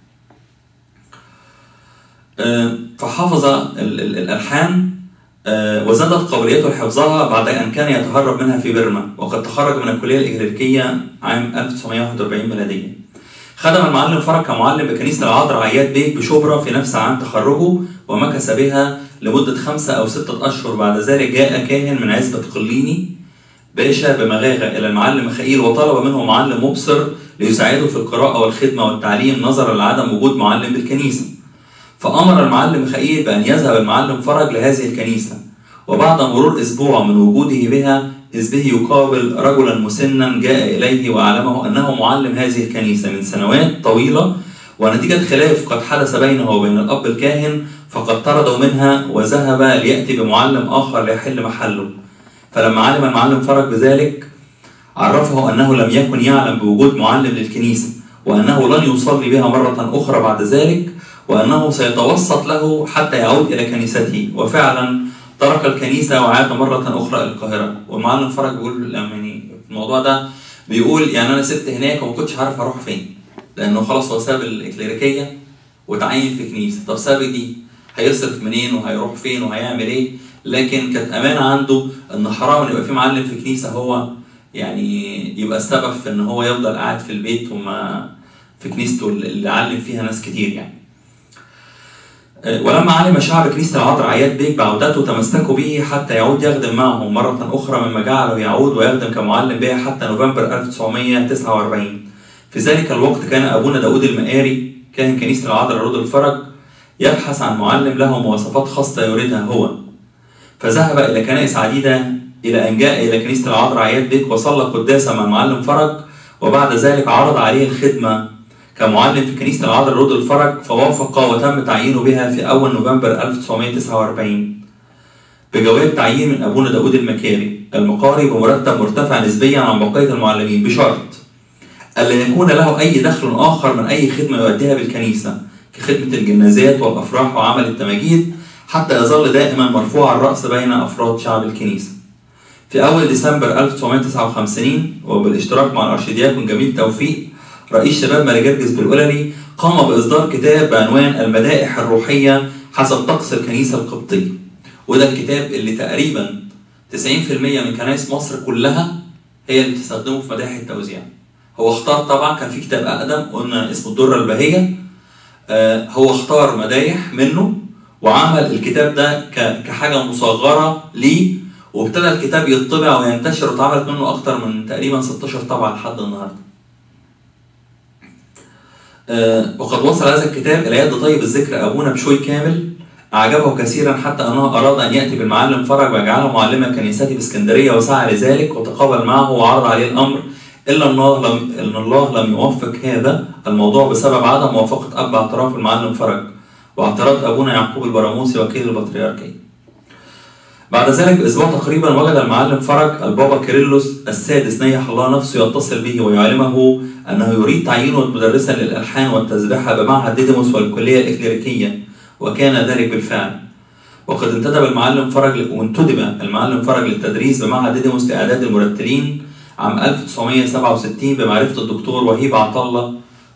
آه، فحفظ ال- ال- الألحان آه، وزادت قابليته لحفظها بعد أن كان يتهرب منها في بيرما وقد تخرج من الكلية الإكليريكية عام 1941 ميلاديا خدم المعلم فرج كمعلم بكنيسة العذراء عياد بيك بشبرا في نفس عام تخرجه ومكث بها لمدة خمسة أو ستة أشهر بعد ذلك جاء كاهن من عزبة قليني باشا بمغاغة إلى المعلم ميخائيل وطلب منه معلم مبصر ليساعده في القراءة والخدمة والتعليم نظرا لعدم وجود معلم بالكنيسة فأمر المعلم ميخائيل بأن يذهب المعلم فرج لهذه الكنيسة وبعد مرور أسبوع من وجوده بها إذ به يقابل رجلا مسنا جاء إليه وأعلمه أنه معلم هذه الكنيسة من سنوات طويلة ونتيجة خلاف قد حدث بينه وبين الأب الكاهن فقد طرده منها وذهب ليأتي بمعلم آخر ليحل محله فلما علم المعلم فرج بذلك عرفه أنه لم يكن يعلم بوجود معلم للكنيسة وأنه لن يصلي بها مرة أخرى بعد ذلك وأنه سيتوسط له حتى يعود إلى كنيسته وفعلا ترك الكنيسة وعاد مرة أخرى إلى القاهرة والمعلم فرج بيقول يعني في الموضوع ده بيقول يعني أنا سبت هناك وما كنتش عارف أروح فين لأنه خلاص هو ساب الإكليريكية وتعين في كنيسة طب ساب دي هيصرف منين وهيروح فين وهيعمل إيه لكن كانت أمانة عنده إن حرام إن يبقى في معلم في كنيسة هو يعني يبقى السبب في إن هو يفضل قاعد في البيت وما في كنيسته اللي علم فيها ناس كتير يعني ولما علم شعب كنيسة العذراء عياد بيك بعودته تمسكوا به حتى يعود يخدم معهم مرة أخرى مما جعله يعود ويخدم كمعلم بها حتى نوفمبر 1949 في ذلك الوقت كان أبونا داود المقاري كاهن كنيسة العذراء رود الفرج يبحث عن معلم له مواصفات خاصة يريدها هو فذهب إلى كنائس عديدة إلى أن جاء إلى كنيسة العذراء عياد بيك وصلى قداسة مع المعلم فرج وبعد ذلك عرض عليه الخدمة كمعلم في كنيسة العذراء رود الفرج فوافق وتم تعيينه بها في أول نوفمبر 1949 بجواب تعيين من أبونا داود المكاري المقاري بمرتب مرتفع نسبيا عن بقية المعلمين بشرط ألا يكون له أي دخل آخر من أي خدمة يؤديها بالكنيسة كخدمة الجنازات والأفراح وعمل التماجيد حتى يظل دائما مرفوع الرأس بين أفراد شعب الكنيسة في أول ديسمبر 1959 وبالاشتراك مع الأرشيدياكون جميل توفيق رئيس شباب ملجرجس بالقللي قام بإصدار كتاب بعنوان المدائح الروحية حسب طقس الكنيسة القبطية وده الكتاب اللي تقريبا 90% من كنائس مصر كلها هي اللي بتستخدمه في مدائح التوزيع هو اختار طبعا كان في كتاب أقدم قلنا اسمه الدرة البهية آه هو اختار مدايح منه وعمل الكتاب ده كحاجة مصغرة ليه وابتدى الكتاب يطبع وينتشر واتعملت منه أكتر من تقريبا 16 طبعة لحد النهارده وقد وصل هذا الكتاب إلى يد طيب الذكر أبونا بشوي كامل أعجبه كثيرا حتى أنه أراد أن يأتي بالمعلم فرج ويجعله معلما كنيستي باسكندرية وسعى لذلك وتقابل معه وعرض عليه الأمر إلا الله لم إن الله لم يوفق هذا الموضوع بسبب عدم موافقة أب اعتراف المعلم فرج واعتراض أبونا يعقوب البراموسي وكيل البطريركية. بعد ذلك بأسبوع تقريبا وجد المعلم فرج البابا كيرلس السادس نيح الله نفسه يتصل به ويعلمه أنه يريد تعيينه مدرسا للألحان والتسبيحة بمعهد ديديموس والكلية الإكليريكية وكان ذلك بالفعل وقد انتدب المعلم فرج وانتدب المعلم فرج للتدريس بمعهد ديديموس لإعداد المرتلين عام 1967 بمعرفة الدكتور وهيب عطلة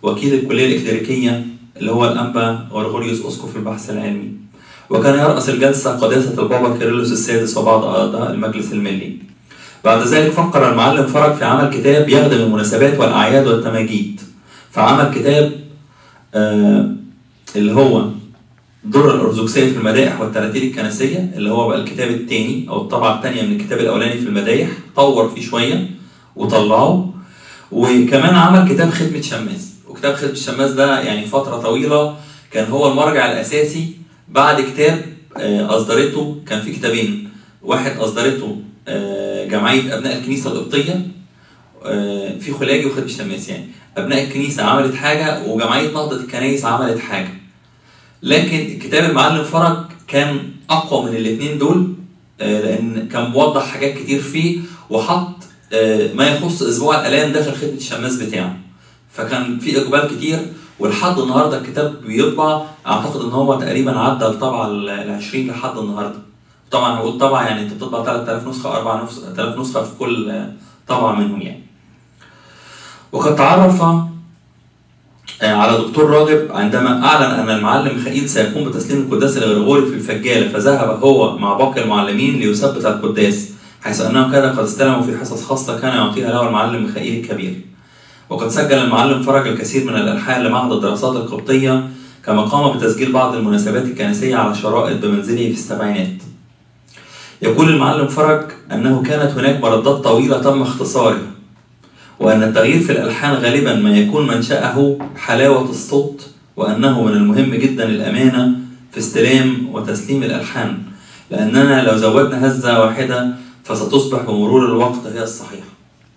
وكيل الكلية الإكليريكية اللي هو الأنبا غرغوريوس أسقف البحث العلمي وكان يرأس الجلسة قداسة البابا كيرلس السادس وبعض أعضاء المجلس الملي بعد ذلك فكر المعلم فرج في عمل كتاب يخدم المناسبات والأعياد والتماجيد فعمل كتاب آه اللي هو دور الأرثوذكسية في المدائح والتراتيل الكنسية اللي هو بقى الكتاب الثاني أو الطبعة الثانية من الكتاب الأولاني في المدائح طور فيه شوية وطلعه وكمان عمل كتاب خدمة شماس وكتاب خدمة شماس ده يعني فترة طويلة كان هو المرجع الأساسي بعد كتاب آه، أصدرته كان في كتابين واحد أصدرته آه، جمعية أبناء الكنيسة القبطية آه، في خلاجي وخدمة شماس يعني أبناء الكنيسة عملت حاجة وجمعية نهضة الكنايس عملت حاجة لكن كتاب المعلم فرج كان اقوى من الاثنين دول آه، لان كان موضح حاجات كتير فيه وحط آه، ما يخص اسبوع الالام داخل خدمه الشماس بتاعه فكان في اقبال كتير ولحد النهارده الكتاب بيطبع اعتقد ان هو تقريبا عدى الطبعه ال 20 لحد النهارده طبعا هقول طبعه يعني انت بتطبع 3000 نسخه 4000 نسخه في كل آه، طبعه منهم يعني وقد تعرف على دكتور راغب عندما أعلن أن المعلم ميخائيل سيقوم بتسليم القداس الغرغوري في الفجالة فذهب هو مع باقي المعلمين ليثبت القداس حيث أنه كان قد استلموا في حصص خاصة كان يعطيها له المعلم ميخائيل الكبير وقد سجل المعلم فرج الكثير من الألحان لمعهد الدراسات القبطية كما قام بتسجيل بعض المناسبات الكنسية على شرائط بمنزله في السبعينات يقول المعلم فرج أنه كانت هناك مردات طويلة تم اختصارها وأن التغيير في الألحان غالبا ما يكون منشأه حلاوة الصوت وأنه من المهم جدا الأمانة في استلام وتسليم الألحان لأننا لو زودنا هزة واحدة فستصبح بمرور الوقت هي الصحيحة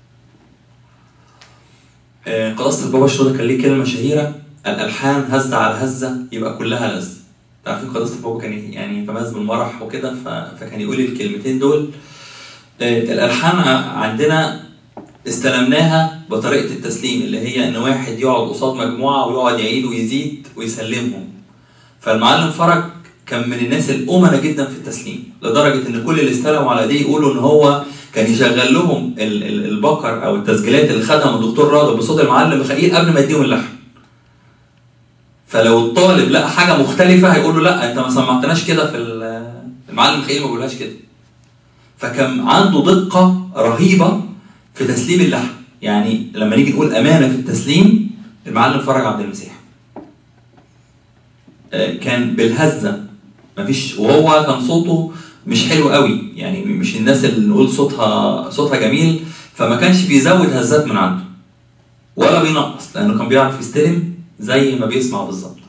آه، قداسة البابا شنودة كان ليه كلمة شهيرة الألحان هزة على هزة يبقى كلها لذة عارفين قداسة البابا كان يعني يتميز بالمرح وكده ف- فكان يقول الكلمتين دول آه، الألحان ع- عندنا استلمناها بطريقه التسليم اللي هي ان واحد يقعد قصاد مجموعه ويقعد يعيد ويزيد ويسلمهم فالمعلم فرج كان من الناس الامنه جدا في التسليم لدرجه ان كل اللي استلموا على ايديه يقولوا ان هو كان يشغل لهم ال- ال- البقر او التسجيلات اللي خدها من الدكتور راغب بصوت المعلم ميخائيل قبل ما يديهم اللحن فلو الطالب لقى حاجه مختلفه هيقول له لا انت ما سمعتناش كده في ال- المعلم ميخائيل ما بيقولهاش كده فكان عنده دقه رهيبه في تسليم اللحن يعني لما نيجي نقول امانه في التسليم المعلم فرج عبد المسيح آه، كان بالهزه مفيش وهو كان صوته مش حلو قوي يعني مش الناس اللي نقول صوتها صوتها جميل فما كانش بيزود هزات من عنده ولا بينقص لانه كان بيعرف يستلم زي ما بيسمع بالظبط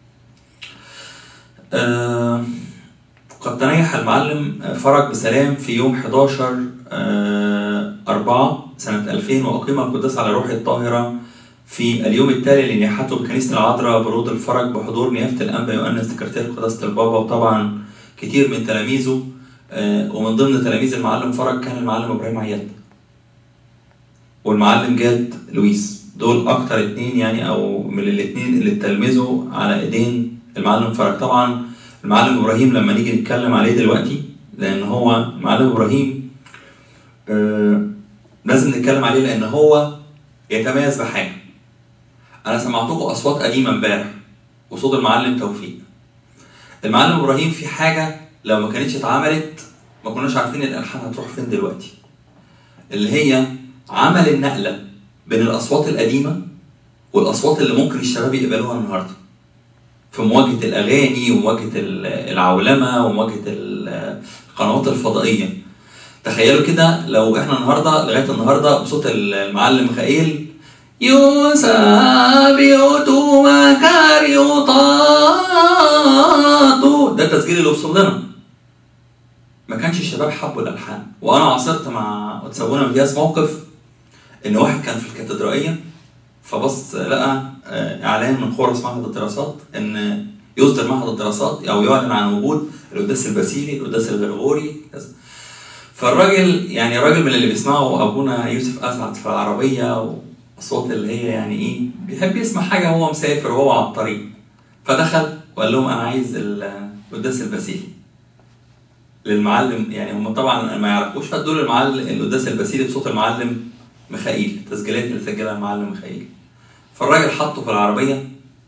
آه قد تنيح المعلم فرج بسلام في يوم 11 آه، أربعة سنة 2000 وأقيم القداس على روحه الطاهرة في اليوم التالي لنياحته بكنيسة العذراء برود الفرج بحضور نيافة الأنبا يؤنس سكرتير قداسة البابا وطبعا كتير من تلاميذه آه، ومن ضمن تلاميذ المعلم فرج كان المعلم إبراهيم عياد والمعلم جاد لويس دول أكتر اتنين يعني أو من الاتنين اللي اتلمذوا على إيدين المعلم فرج طبعا المعلم إبراهيم لما نيجي نتكلم عليه دلوقتي لأن هو المعلم إبراهيم آه، لازم نتكلم عليه لان هو يتميز بحاجه انا سمعتكم اصوات قديمه امبارح وصوت المعلم توفيق المعلم ابراهيم في حاجه لو ما كانتش اتعملت ما كناش عارفين الالحان هتروح فين دلوقتي اللي هي عمل النقله بين الاصوات القديمه والاصوات اللي ممكن الشباب يقبلوها النهارده في مواجهه الاغاني ومواجهه ال- العولمه ومواجهه ال- القنوات الفضائيه تخيلوا كده لو احنا النهارده لغايه النهارده بصوت المعلم ميخائيل يوسابيوتو مكاريوطاتو ده التسجيل اللي وصل لنا ما كانش الشباب حبوا الالحان وانا عاصرت مع وتسابونا مدياس موقف ان واحد كان في الكاتدرائيه فبص لقى آه، اعلان من خورس معهد الدراسات ان يصدر معهد الدراسات او يعلن عن وجود القداس الباسيلي القداس الغرغوري كذا فالراجل يعني راجل من اللي بيسمعوا ابونا يوسف اسعد في العربيه واصوات اللي هي يعني ايه بيحب يسمع حاجه وهو مسافر وهو على الطريق فدخل وقال لهم انا عايز القداس الباسيلي للمعلم يعني هم طبعا ما يعرفوش فادوا له المعلم القداس الباسيلي بصوت المعلم ميخائيل التسجيلات اللي سجلها المعلم ميخائيل فالراجل حطه في العربيه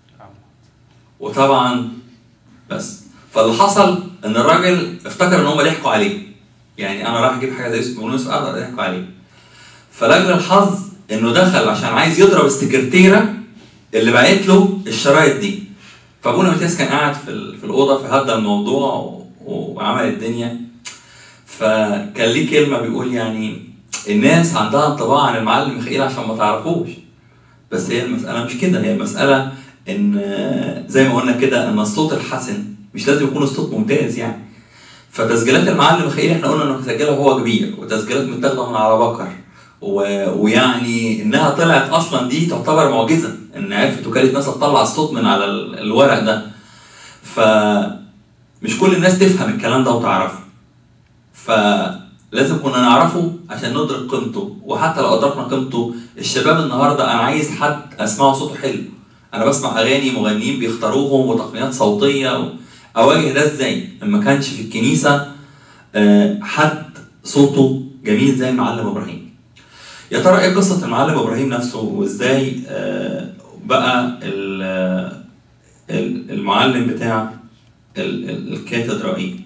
وطبعا بس فاللي حصل ان الراجل افتكر ان هم ضحكوا عليه يعني انا رايح اجيب حاجه زي يوسف بن يوسف اقدر ضحكوا عليه فلاجل الحظ انه دخل عشان عايز يضرب السكرتيره اللي باعت له الشرايط دي فابونا ماتياس كان قاعد في, ال- في الاوضه فهدى الموضوع و- وعمل الدنيا فكان ليه كلمه بيقول يعني الناس عندها انطباع عن المعلم ميخائيل عشان ما تعرفوش بس هي المساله مش كده هي المساله ان آه، زي ما قلنا كده ان الصوت الحسن مش لازم يكون الصوت ممتاز يعني فتسجيلات المعلم ميخائيل احنا قلنا انه سجلها وهو كبير وتسجيلات متاخده من على بكر و... ويعني انها طلعت اصلا دي تعتبر معجزه ان عرفت وكاله ناسا تطلع الصوت من على ال- الورق ده ف مش كل الناس تفهم الكلام ده وتعرفه فلازم كنا نعرفه عشان ندرك قيمته وحتى لو ادركنا قيمته الشباب النهارده انا عايز حد اسمعه صوته حلو انا بسمع اغاني مغنيين بيختاروهم وتقنيات صوتيه و... اواجه ده ازاي ما كانش في الكنيسه آه، حد صوته جميل زي المعلم ابراهيم يا ترى ايه قصه المعلم ابراهيم نفسه وازاي آه، بقى ال- آه، ال- المعلم بتاع ال- ال- الكاتدرائي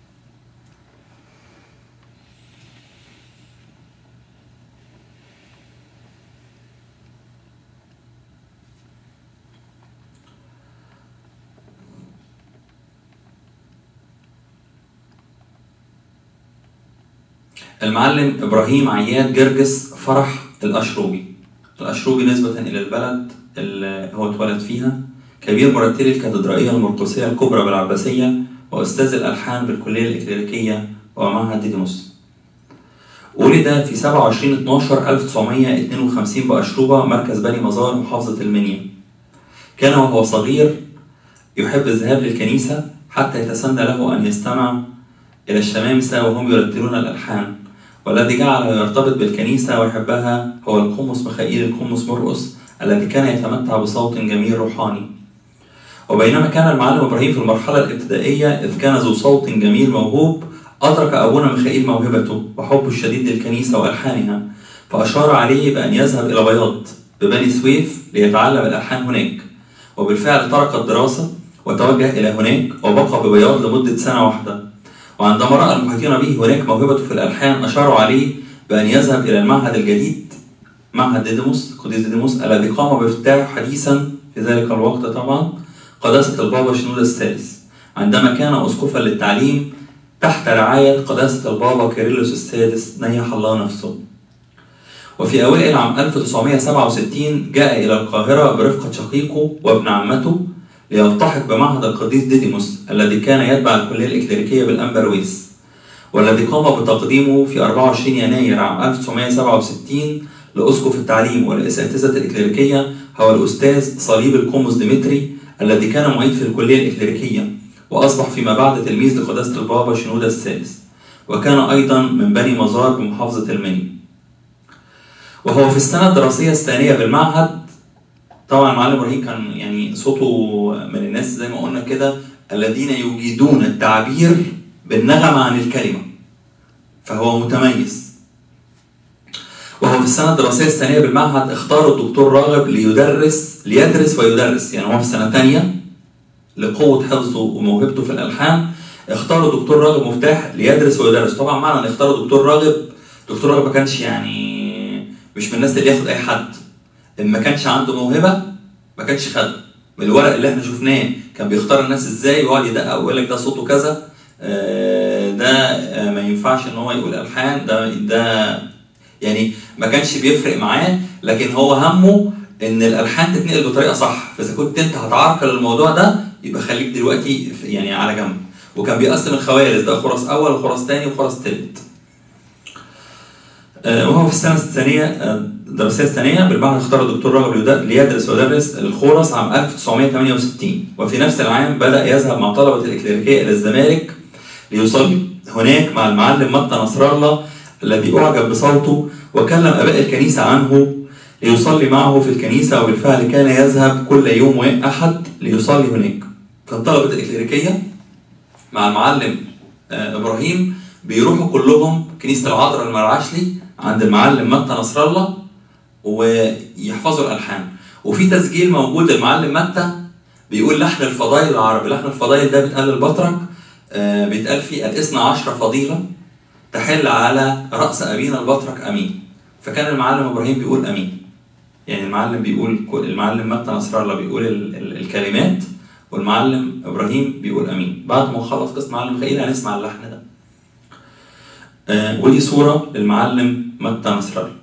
المعلم ابراهيم عياد جرجس فرح الاشروبي الاشروبي نسبه الى البلد اللي هو اتولد فيها كبير مرتلي الكاتدرائيه المرقسيه الكبرى بالعباسيه واستاذ الالحان بالكليه الاكليريكيه ومعهد ديديموس ولد في 27 12 1952 بأشروبة مركز بني مزار محافظة المنيا كان وهو صغير يحب الذهاب للكنيسة حتى يتسنى له أن يستمع إلى الشمامسة وهم يرتلون الألحان والذي جعله يرتبط بالكنيسة ويحبها هو القمص ميخائيل القمص مرقس الذي كان يتمتع بصوت جميل روحاني وبينما كان المعلم إبراهيم في المرحلة الابتدائية إذ كان ذو صوت جميل موهوب أدرك أبونا ميخائيل موهبته وحبه الشديد للكنيسة وألحانها فأشار عليه بأن يذهب إلى بياض ببني سويف ليتعلم الألحان هناك وبالفعل ترك الدراسة وتوجه إلى هناك وبقى ببياض لمدة سنة واحدة وعندما رأى المحيطين به هناك موهبته في الألحان أشاروا عليه بأن يذهب إلى المعهد الجديد معهد ديديموس قديس ديديموس الذي قام بافتتاحه حديثا في ذلك الوقت طبعا قداسة البابا شنودة الثالث عندما كان أسقفا للتعليم تحت رعاية قداسة البابا كيرلس السادس نيح الله نفسه وفي أوائل عام 1967 جاء إلى القاهرة برفقة شقيقه وابن عمته ليلتحق بمعهد القديس ديديموس الذي كان يتبع الكلية الإكليريكية بالأمبرويس والذي قام بتقديمه في 24 يناير عام 1967 لأسقف التعليم والأساتذة الإكليريكية هو الأستاذ صليب القمص ديمتري الذي كان معيد في الكلية الإكليريكية وأصبح فيما بعد تلميذ لقداسة البابا شنودة الثالث وكان أيضا من بني مزار بمحافظة المنيا وهو في السنة الدراسية الثانية بالمعهد طبعا معلم ابراهيم كان يعني صوته من الناس زي ما قلنا كده الذين يجيدون التعبير بالنغمة عن الكلمة فهو متميز وهو في السنة الدراسية الثانية بالمعهد اختار الدكتور راغب ليدرس ليدرس ويدرس يعني هو في سنة تانية لقوة حفظه وموهبته في الألحان اختاروا دكتور راغب مفتاح ليدرس ويدرس طبعا معنى ان اختاروا دكتور راغب دكتور راغب ما كانش يعني مش من الناس اللي ياخد اي حد ان ما كانش عنده موهبه ما كانش خدها من الورق اللي احنا شفناه كان بيختار الناس ازاي ويقعد يدقق ويقول لك ده صوته كذا آه، ده آه، ما ينفعش ان هو يقول الحان ده ده يعني ما كانش بيفرق معاه لكن هو همه ان الالحان تتنقل بطريقه صح فاذا كنت انت هتعرقل الموضوع ده يبقى خليك دلوقتي في- يعني على جنب وكان بيقسم الخوارز ده خرس اول وخرس تاني وخرس تالت آه، وهو في السنة الثانية آه، الدراسية الثانية بالمعهد اختار الدكتور راغب ليد- ليدرس ويدرس الخورس عام 1968 وفي نفس العام بدأ يذهب مع طلبة الإكليريكية إلى الزمالك ليصلي هناك مع المعلم متى نصر الله الذي أعجب بصوته وكلم آباء الكنيسة عنه ليصلي معه في الكنيسة وبالفعل كان يذهب كل يوم أحد ليصلي هناك كان طلبة الإكليريكية مع المعلم آه، ابراهيم بيروحوا كلهم كنيسه العذراء المرعشلي عند المعلم متى نصر الله ويحفظوا الالحان وفي تسجيل موجود للمعلم متى بيقول لحن الفضائل العربي لحن الفضائل ده بيتقال للبطرك آه، بيتقال فيه الاثنى عشر فضيلة تحل على رأس أبينا البطرك أمين فكان المعلم إبراهيم بيقول أمين يعني المعلم بيقول المعلم متى نصر الله بيقول ال- ال- الكلمات والمعلم إبراهيم بيقول أمين بعد ما نخلص قسم معلم خيل هنسمع اللحن ده آه، ودي صورة للمعلم متى نصر الله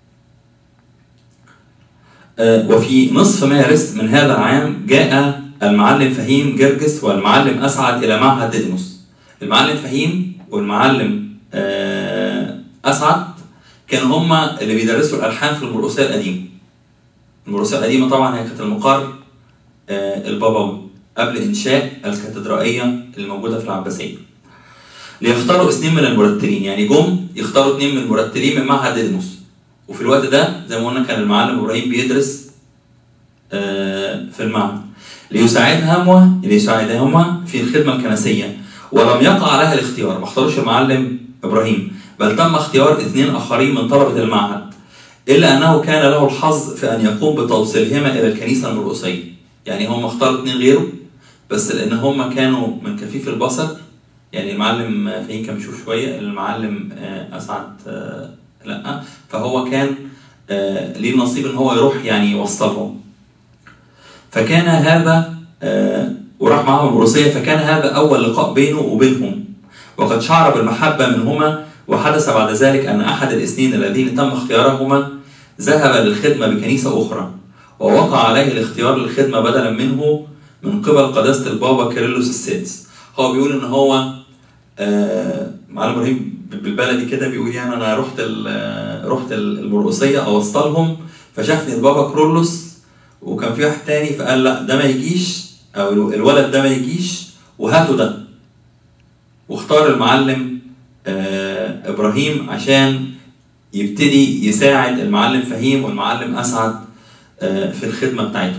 آه، وفي نصف مارس من هذا العام جاء المعلم فهيم جرجس والمعلم أسعد إلى معهد ديدموس المعلم فهيم والمعلم آه، أسعد كانوا هما اللي بيدرسوا الألحان في المرقسية القديمة المرقسية القديمة طبعا هي كانت المقر آه، البابوي قبل إنشاء الكاتدرائية اللي موجودة في العباسية ليختاروا اثنين من المرتلين يعني جم يختاروا اثنين من المرتلين من معهد ديدموس وفي الوقت ده زي ما قلنا كان المعلم ابراهيم بيدرس آه، في المعهد ليساعدهما ليساعدهما في الخدمه الكنسيه ولم يقع عليها الاختيار ما اختاروش المعلم ابراهيم بل تم اختيار اثنين اخرين من طلبه المعهد الا انه كان له الحظ في ان يقوم بتوصيلهما الى الكنيسه المرقسيه يعني هم اختاروا اثنين غيره بس لان هم كانوا من كفيف البصر يعني المعلم فهيم كان بيشوف شويه المعلم آه، اسعد آه، لا فهو كان آه، ليه النصيب ان هو يروح يعني يوصلهم فكان هذا آه، وراح معهم الروسية فكان هذا أول لقاء بينه وبينهم وقد شعر بالمحبة منهما وحدث بعد ذلك أن أحد الاثنين الذين تم اختيارهما ذهب للخدمة بكنيسة أخرى ووقع عليه الاختيار للخدمة بدلا منه من قبل قداسة البابا كيرلس السادس هو بيقول إن هو آه، معلم ابراهيم بالبلدي كده بيقول يعني انا رحت ال- رحت ال- المرقسيه اوصلهم فشافني البابا كرولوس وكان في واحد تاني فقال لا ده ما يجيش او الو- الولد ده ما يجيش وهاتوا ده واختار المعلم آه، ابراهيم عشان يبتدي يساعد المعلم فهيم والمعلم اسعد آه، في الخدمه بتاعتهم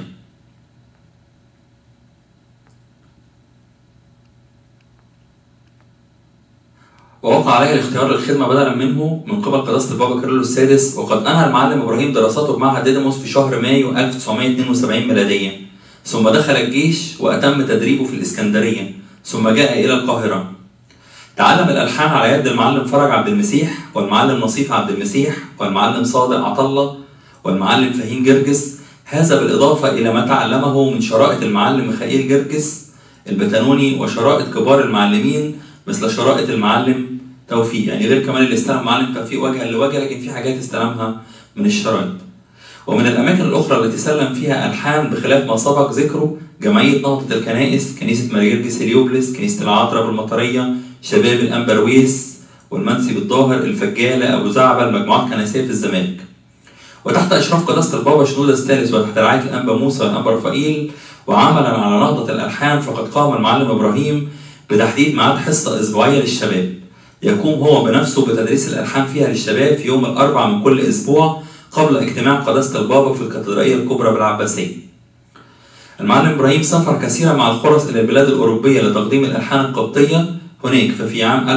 ووقع عليه الاختيار للخدمة بدلا منه من قبل قداسة البابا كيرلس السادس وقد أنهى المعلم إبراهيم دراساته بمعهد ديدموس في شهر مايو 1972 ميلاديا ثم دخل الجيش وأتم تدريبه في الإسكندرية ثم جاء إلى القاهرة تعلم الألحان على يد المعلم فرج عبد المسيح والمعلم نصيف عبد المسيح والمعلم صادق عطلة والمعلم فهيم جرجس هذا بالإضافة إلى ما تعلمه من شرائط المعلم ميخائيل جرجس البتنوني وشرائط كبار المعلمين مثل شرائط المعلم توفيق يعني غير كمان اللي استلم معلم توفيق وجها لوجه لكن في حاجات استلمها من الشرائط ومن الأماكن الأخرى التي سلم فيها ألحان بخلاف ما سبق ذكره جمعية نهضة الكنائس كنيسة ماريجرجس هليوبلس كنيسة العذراء بالمطرية شباب الأنبرويس والمنسي الظاهر الفجالة أبو زعبل مجموعات كنسية في الزمالك وتحت إشراف قداسة البابا شنودة الثالث وتحت رعاية الأنبا موسى والأنبا رفائيل وعملا على نهضة الألحان فقد قام المعلم إبراهيم بتحديد ميعاد حصة أسبوعية للشباب يقوم هو بنفسه بتدريس الألحان فيها للشباب في يوم الأربع من كل أسبوع قبل اجتماع قداسة البابا في الكاتدرائية الكبرى بالعباسية. المعلم إبراهيم سافر كثيرا مع الخرس إلى البلاد الأوروبية لتقديم الألحان القبطية هناك ففي عام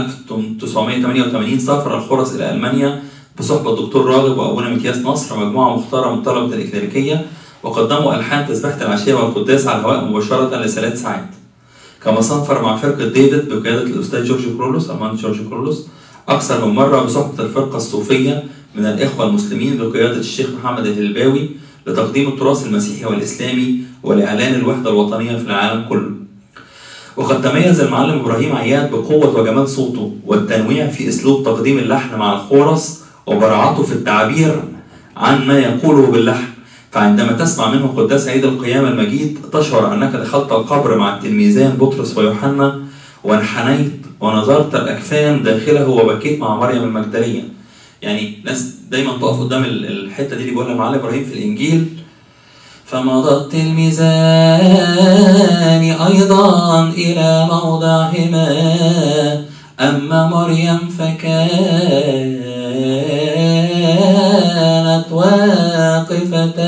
1988 سافر الخرس إلى ألمانيا بصحبة الدكتور راغب وأبونا متياس نصر ومجموعة مختارة من طلبة الإكليريكية وقدموا ألحان تسبيحة العشية والقداس على الهواء مباشرة لثلاث ساعات. كما سافر مع فرقة ديفيد بقيادة الأستاذ جورج كرولوس المهندس جورج كرولوس أكثر من مرة بصحبة الفرقة الصوفية من الإخوة المسلمين بقيادة الشيخ محمد الهلباوي لتقديم التراث المسيحي والإسلامي ولإعلان الوحدة الوطنية في العالم كله. وقد تميز المعلم إبراهيم عياد بقوة وجمال صوته والتنويع في أسلوب تقديم اللحن مع الخورس وبراعته في التعبير عن ما يقوله باللحن فعندما تسمع منه قداس عيد القيامة المجيد تشعر أنك دخلت القبر مع التلميذان بطرس ويوحنا وانحنيت ونظرت الأكفان داخله وبكيت مع مريم المجدلية يعني ناس دايما تقف قدام ال- الحتة دي اللي بيقولها معلم إبراهيم في الإنجيل فمضى التلميذان أيضا إلى موضعهما أما مريم فكانت واقفة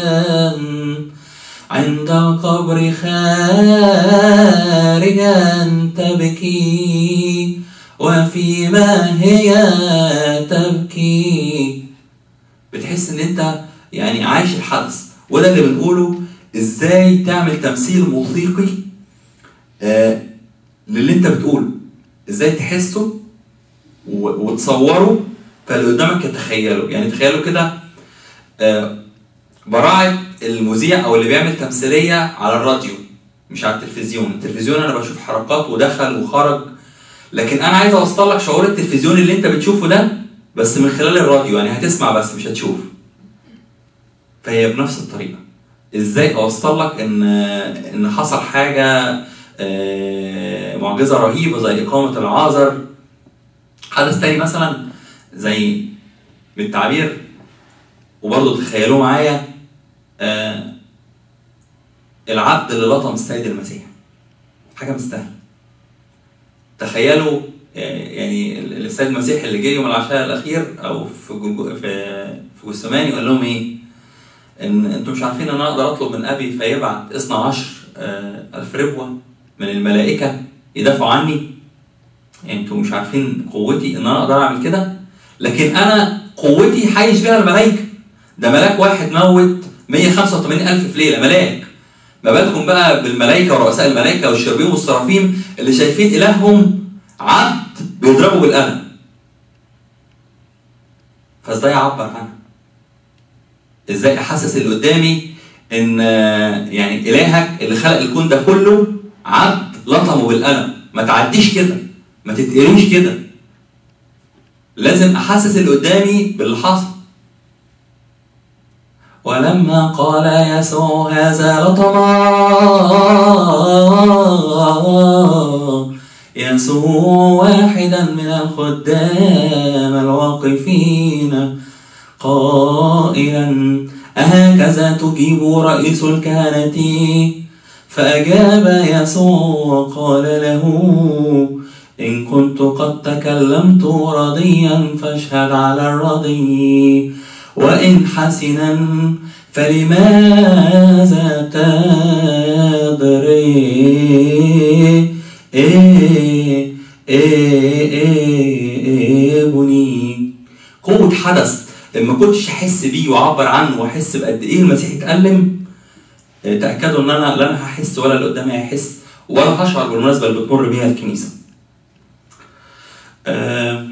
عند القبر خارجا تبكي وفيما هي تبكي بتحس ان انت يعني عايش الحدث وده اللي بنقوله ازاي تعمل تمثيل موسيقي آه للي انت بتقوله ازاي تحسه و- وتصوره فاللي قدامك يتخيله يعني تخيلوا كده آه براعة المذيع او اللي بيعمل تمثيلية على الراديو مش على التلفزيون التلفزيون انا بشوف حركات ودخل وخرج لكن انا عايز اوصل لك شعور التلفزيون اللي انت بتشوفه ده بس من خلال الراديو يعني هتسمع بس مش هتشوف فهي بنفس الطريقه ازاي اوصل لك ان ان حصل حاجه آه، معجزه رهيبه زي اقامه العازر حدث تاني مثلا زي بالتعبير وبرضه تخيلوه معايا آه، العبد اللي لطم السيد المسيح حاجه مستاهله تخيلوا آه، يعني السيد المسيح اللي جه يوم العشاء الاخير او في جو- في في جثماني قال لهم ايه؟ ان انتم مش عارفين ان انا اقدر اطلب من ابي فيبعت اثنا عشر آه، الف ربوه من الملائكه يدافعوا عني يعني انتم مش عارفين قوتي ان انا اقدر اعمل كده لكن انا قوتي حايش بيها الملائكه ده ملاك واحد موت 185 الف في ليله ملاك ما بالكم بقى بالملائكه ورؤساء الملائكه والشربيم والصرافيم اللي شايفين الههم عبد بيضربه بالقلم فازاي اعبر عنها ازاي احسس اللي قدامي ان آه، يعني الهك اللي خلق الكون ده كله عبد لطمه بالقلم ما تعديش كده ما تتقريش كده لازم احسس اللي قدامي باللي حصل ولما قال يسوع هذا لطما يسوع واحدا من الخدام الواقفين قائلا أهكذا تجيب رئيس الكهنة فأجاب يسوع وقال له إن كنت قد تكلمت رضيا فاشهد على الرضي وإن حسنا فلماذا تدري إيه إيه إيه ابني قوة حدث لما كنتش احس بيه واعبر عنه واحس بقد ايه المسيح اتألم آه، تأكدوا ان انا لا انا هحس ولا اللي قدامي هيحس ولا هشعر بالمناسبة اللي بتمر بيها الكنيسة. آه،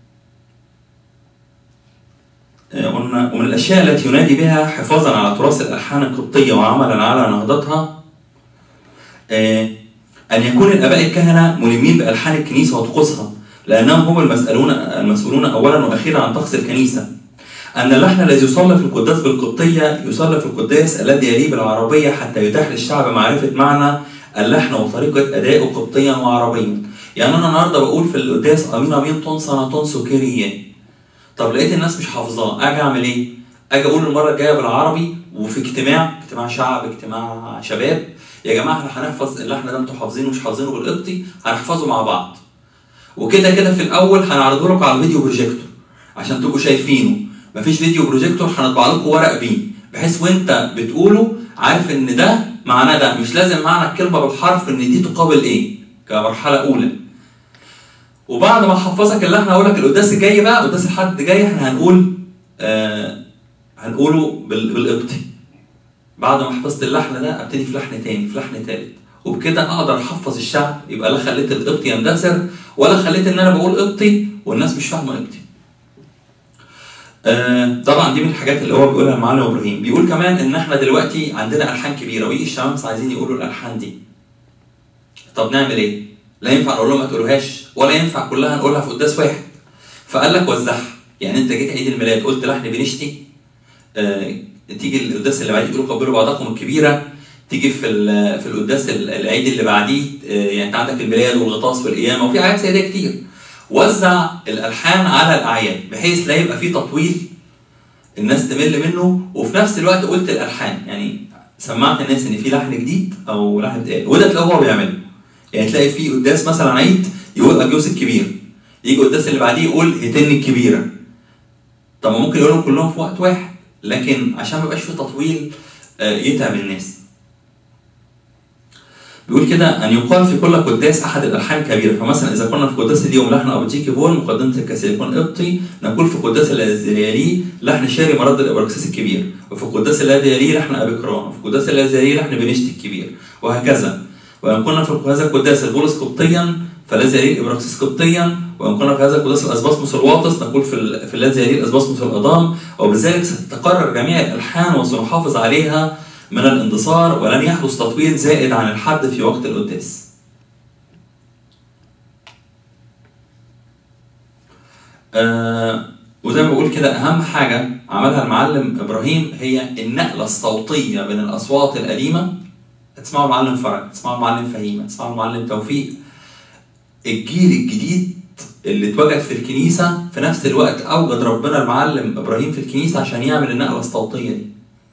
آه، قلنا ومن الاشياء التي ينادي بها حفاظا على تراث الالحان القبطية وعملا على نهضتها آه، أن يكون الآباء الكهنة ملمين بألحان الكنيسة وطقوسها لأنهم هم المسؤولون المسؤولون أولا وأخيرا عن طقس الكنيسة. أن اللحن الذي يصلى في القداس بالقبطية يصلى في القداس الذي يليه بالعربية حتى يتاح للشعب معرفة معنى اللحن وطريقة أدائه قبطيا وعربيا. يعني أنا النهارده بقول في القداس أمين أمين طنسا طنسو كيريا. طب لقيت الناس مش حافظاه، أجي أعمل إيه؟ أجي أقول المرة الجاية بالعربي وفي اجتماع اجتماع شعب اجتماع شباب يا جماعة احنا هنحفظ اللحن ده انتوا حافظينه مش حافظينه بالقبطي هنحفظه مع بعض. وكده كده في الاول هنعرضه لكم على الفيديو بروجيكتور عشان تبقوا شايفينه مفيش فيديو بروجيكتور هنطبع لكم ورق بيه بحيث وانت بتقوله عارف ان ده معناه ده مش لازم معنى الكلمه بالحرف ان دي تقابل ايه كمرحله اولى وبعد ما احفظك اللحن هقول لك القداس الجاي بقى قداس الحد جاي احنا هنقول آه هنقوله بال- بالقبطي بعد ما حفظت اللحن ده ابتدي في لحن تاني في لحن تالت وبكده اقدر احفظ الشعب يبقى لا خليت القبطي يندثر ولا خليت ان انا بقول قبطي والناس مش فاهمه قبطي. آه طبعا دي من الحاجات اللي هو بيقولها المعلم ابراهيم بيقول كمان ان احنا دلوقتي عندنا الحان كبيره ويجي الشمس عايزين يقولوا الالحان دي. طب نعمل ايه؟ لا ينفع نقول لهم ما تقولوهاش ولا ينفع كلها نقولها في قداس واحد. فقال لك وزعها يعني انت جيت عيد الميلاد قلت لحن بنشتي آه تيجي القداس اللي بعديه يقولوا قبلوا بعضكم الكبيره تيجي في ال- في القداس ال- العيد اللي بعديه آه، يعني انت عندك الميلاد والغطاس والقيامه وفي حاجات زي دي كتير وزع الالحان على الاعياد بحيث لا يبقى في تطويل الناس تمل منه وفي نفس الوقت قلت الالحان يعني سمعت الناس ان في لحن جديد او لحن اتقال وده تلاقيه هو بيعمله يعني تلاقي في قداس مثلا عيد يقول اجوز الكبير يجي القداس اللي بعديه يقول هتن الكبيره طب ما ممكن يقولهم كلهم في وقت واحد لكن عشان ما يبقاش في تطويل آه، يتعب الناس بيقول كده ان يقال في كل قداس احد الالحان الكبيره فمثلا اذا كنا في قداس اليوم لحن ابوتيكي فول مقدمه الكاسيليكون قبطي نقول في قداس الذي يليه لحن شاري مرد الابراكسيس الكبير وفي القداس الذي يليه لحن ابي كرام وفي القداس الذي يليه لحن بنشتي الكبير وهكذا وان كنا في هذا القداس البولس قبطيا فالذي يليه الابراكسيس قبطيا وان كنا في هذا القداس الاسباسموس الواطس نقول في, ال... في الذي يليه الاسباسموس الادام وبذلك ستتكرر جميع الالحان وسنحافظ عليها من الاندثار ولن يحدث تطويل زائد عن الحد في وقت القداس. آه وزي ما بقول كده اهم حاجه عملها المعلم ابراهيم هي النقله الصوتيه من الاصوات القديمه تسمعوا المعلم فرج، تسمعوا المعلم فهيمه، تسمعوا المعلم توفيق. الجيل الجديد اللي اتوجد في الكنيسه في نفس الوقت اوجد ربنا المعلم ابراهيم في الكنيسه عشان يعمل النقله الصوتيه دي.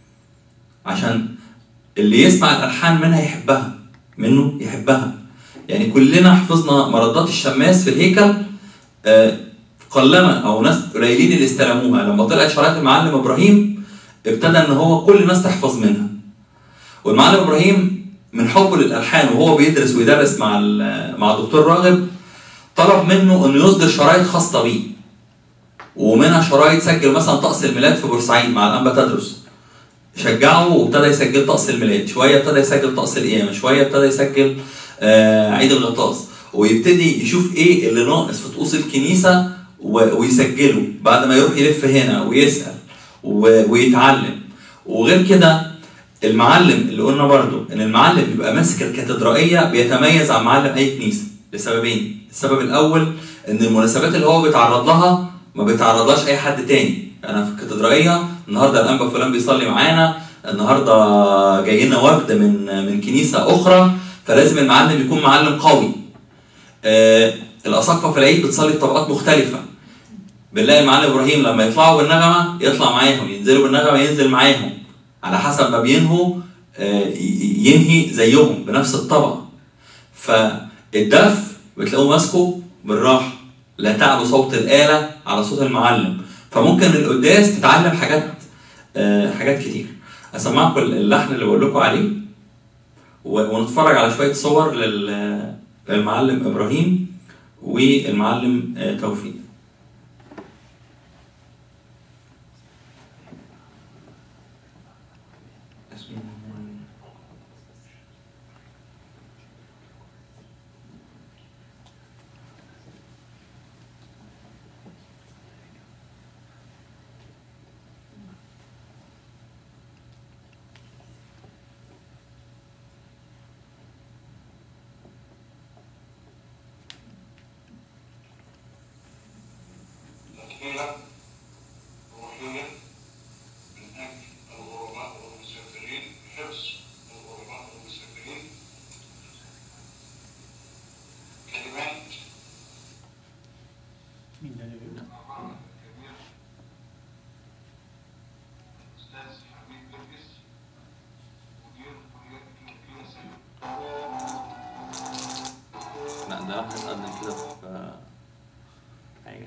عشان اللي يسمع الالحان منها يحبها منه يحبها يعني كلنا حفظنا مردات الشماس في الهيكل آه، قلما او ناس قليلين اللي استلموها لما طلعت شرايط المعلم ابراهيم ابتدى ان هو كل الناس تحفظ منها والمعلم ابراهيم من حبه للالحان وهو بيدرس ويدرس مع ال- مع الدكتور راغب طلب منه انه يصدر شرايط خاصه بيه ومنها شرايط سجل مثلا طقس الميلاد في بورسعيد مع الانبا تدرس شجعه وابتدى يسجل طقس الميلاد شويه ابتدى يسجل طقس القيامه شويه ابتدى يسجل آه عيد الغطاس ويبتدي يشوف ايه اللي ناقص في طقوس الكنيسه و- ويسجله بعد ما يروح يلف هنا ويسال و- ويتعلم وغير كده المعلم اللي قلنا برضو ان المعلم بيبقى ماسك الكاتدرائيه بيتميز عن معلم اي كنيسه لسببين السبب الاول ان المناسبات اللي هو بيتعرض لها ما بيتعرضلهاش اي حد تاني انا في الكاتدرائيه النهارده الانبا فلان بيصلي معانا النهارده جاي لنا وفد من من كنيسه اخرى فلازم المعلم يكون معلم قوي آه الاساقفه في العيد بتصلي بطبقات مختلفه بنلاقي المعلم ابراهيم لما يطلعوا بالنغمه يطلع معاهم ينزلوا بالنغمه ينزل معاهم على حسب ما بينهوا آه، ي- ينهي زيهم بنفس الطبقه فالدف بتلاقوه ماسكه بالراحه لا تعلو صوت الآلة على صوت المعلم فممكن القداس تتعلم حاجات آه، حاجات كتير اسمعكم اللحن اللي بقول لكم عليه و- ونتفرج على شويه صور لل- للمعلم ابراهيم والمعلم آه، توفيق تطهيرا روحيا من اجل الغرباء والمسافرين حفظ الغرباء والمسافرين كلمات مين ده اللي بيقول؟ أعمار كبير أستاذ حبيب جرجس مدير كلية كلية سيد لا ده راح نتقدم كده في حاجه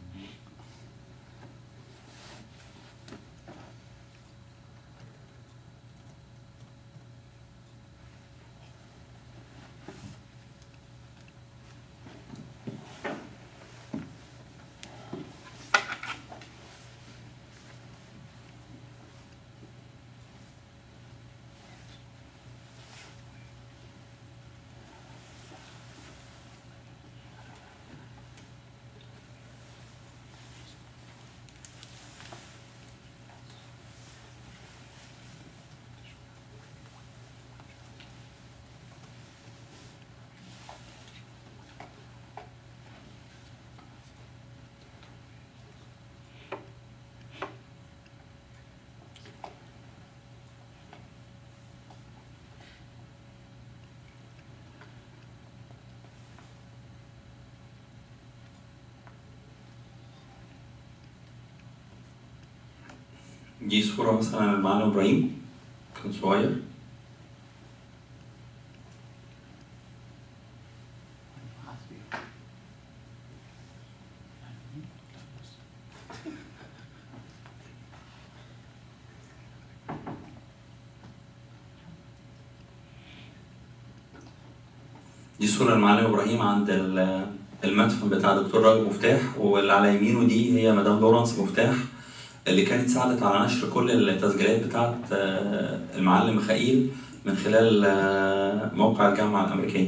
دي صورة مثلا للمعلم إبراهيم كان صغير حسبي. دي صورة المعلم إبراهيم عند ال- المدفن بتاع دكتور راجل مفتاح واللي على يمينه دي هي مدام لورانس مفتاح اللي كانت ساعدت على نشر كل التسجيلات بتاعت آه، المعلم ميخائيل من خلال آه، موقع الجامعة الأمريكية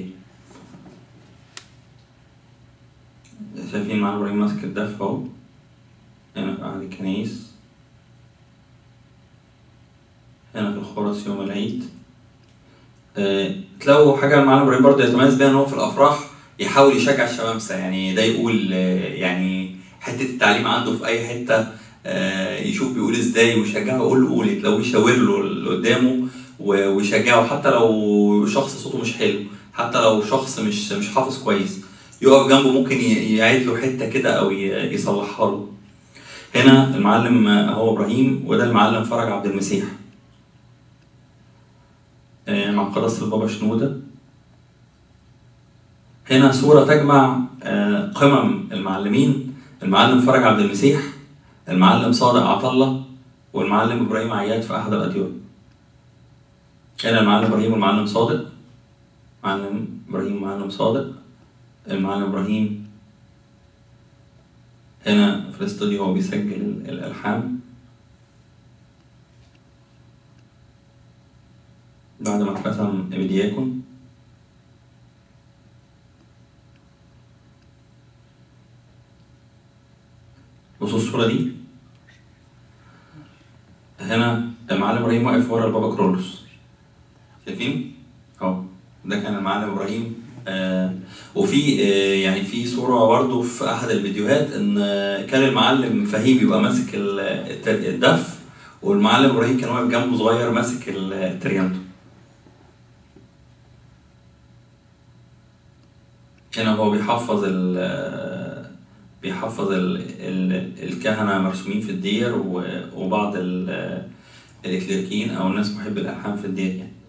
شايفين المعلم إبراهيم ماسك الدف أهو هنا في أحد الكنايس هنا في الخرس يوم العيد آه، تلاقوا حاجة المعلم إبراهيم برضه يتميز بيها إن هو في الأفراح يحاول يشجع الشمامسة يعني ده يقول آه، يعني حتة التعليم عنده في أي حتة آه، يشوف بيقول إزاي ويشجعه يقول له قول تلاقوه يشاور له اللي قدامه و- ويشجعه حتى لو شخص صوته مش حلو حتى لو شخص مش مش حافظ كويس يقف جنبه ممكن ي- يعيد له حتة كده أو ي- يصلحها له هنا المعلم آه، هو إبراهيم وده المعلم فرج عبد المسيح آه، مع قداسة البابا شنودة هنا صورة تجمع آه، قمم المعلمين المعلم فرج عبد المسيح المعلم صادق عطلة والمعلم إبراهيم عياد في أحد الأديرة هنا المعلم إبراهيم والمعلم صادق معلم إبراهيم ومعلم صادق المعلم إبراهيم هنا في الاستوديو هو بيسجل الألحان بعد ما اترسم بدياكون بصوا الصورة دي هنا المعلم إبراهيم واقف ورا البابا كرولوس شايفين؟ أهو ده كان المعلم إبراهيم آه وفي آه يعني في صورة برضه في أحد الفيديوهات إن آه كان المعلم فهيم يبقى ماسك ال- الت- الدف والمعلم إبراهيم كان واقف جنبه صغير ماسك ال- التريانتو هنا هو بيحفظ ال بيحفظ ال ال الكهنة مرسومين في الدير و- وبعض ال- الإكليريكيين أو الناس محب الألحان في الدير يعني.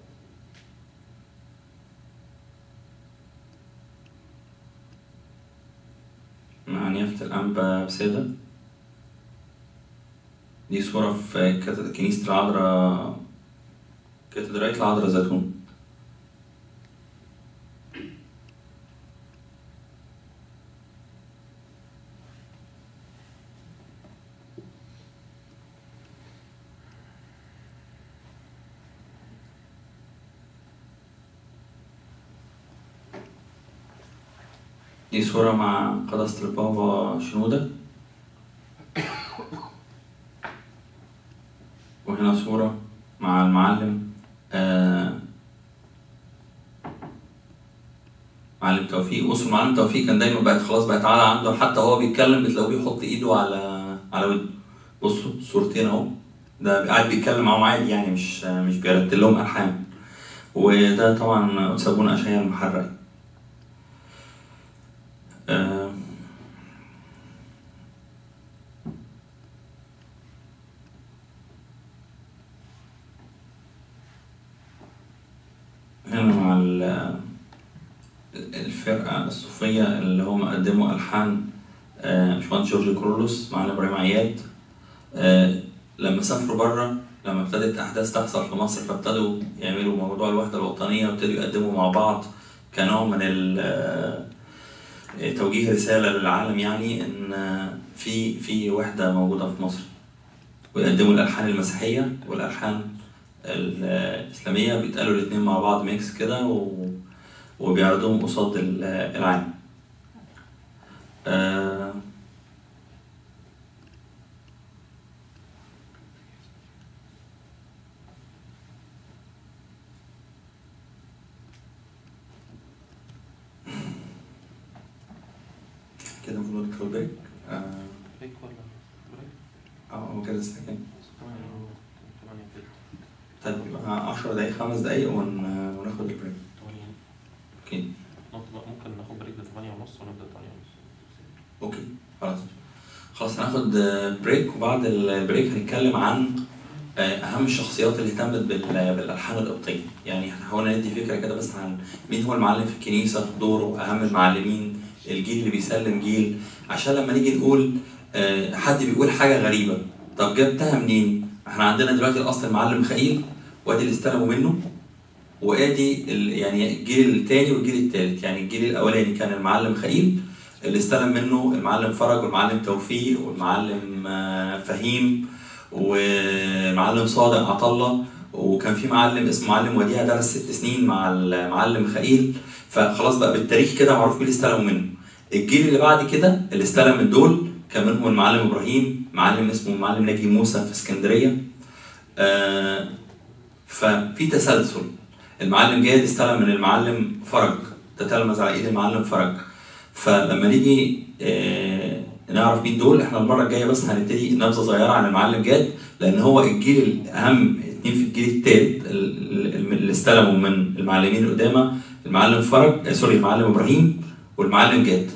مع نيافة الأنبا بسادة دي صورة في كت- كنيسة العذراء كاتدرائية العذراء زيتون دي صورة مع قداسة البابا شنودة وهنا صورة مع المعلم آه معلم توفيق بصوا المعلم توفيق كان دايما بقت خلاص بقت عادة عنده حتى هو بيتكلم بتلاقوه بيحط ايده على على ودنه بصوا صورتين اهو ده قاعد بيتكلم معاهم عادي يعني مش مش بيرتل لهم الحان وده طبعا أتسابونا أشعياء المحرق آه، هنا مع ال- الفرقة الصوفية اللي هم قدموا ألحان آه، باشمهندس جورج كرولوس مع إبراهيم عياد آه، لما سافروا بره لما ابتدت أحداث تحصل في مصر فابتدوا يعملوا موضوع الوحدة الوطنية وابتدوا يقدموا مع بعض كنوع من ال آه، توجيه رسالة للعالم يعني إن في في وحدة موجودة في مصر ويقدموا الألحان المسيحية والألحان الإسلامية بيتقالوا الاتنين مع بعض ميكس كده و- وبيعرضوهم قصاد ال- العالم. آه، كده المفروض ندخل بريك اه بريك ولا بريك؟ آه، هو كده الساعة كام؟ ثمانية ثمانية كده طيب يبقى 10 دقايق خمس دقايق ون- وناخد البريك ثمانية اوكي نط- ممكن ناخد بريك لثمانية ونص ونبدأ ثمانية ونص اوكي خلاص خلاص هناخد آه، بريك وبعد البريك هنتكلم عن آه، اهم الشخصيات اللي اهتمت بال- بالالحان القبطيه يعني هنحاول ندي فكره كده بس عن مين هو المعلم في الكنيسه دوره اهم المعلمين الجيل اللي بيسلم جيل عشان لما نيجي نقول آه، حد بيقول حاجه غريبه طب جبتها منين احنا عندنا دلوقتي الاصل المعلم خليل وادي اللي استلموا منه وادي ال- يعني الجيل الثاني والجيل الثالث يعني الجيل الاولاني كان المعلم خليل اللي استلم منه المعلم فرج والمعلم توفيق والمعلم آه، فهيم والمعلم صادق عطله وكان في معلم اسمه معلم وديع درس ست سنين مع المعلم خليل فخلاص بقى بالتاريخ كده معروف مين اللي استلموا منه الجيل اللي بعد كده اللي استلم من دول كان منهم المعلم ابراهيم معلم اسمه المعلم ناجي موسى في اسكندريه آه ففي تسلسل المعلم جاد استلم من المعلم فرج تتلمذ على ايد المعلم فرج فلما نيجي آه نعرف مين دول احنا المره الجايه بس هنبتدي نبذه صغيره عن المعلم جاد لان هو الجيل الاهم اتنين في الجيل الثالث اللي استلموا من المعلمين القدامى المعلم فرج آه سوري المعلم ابراهيم والمعلم جاد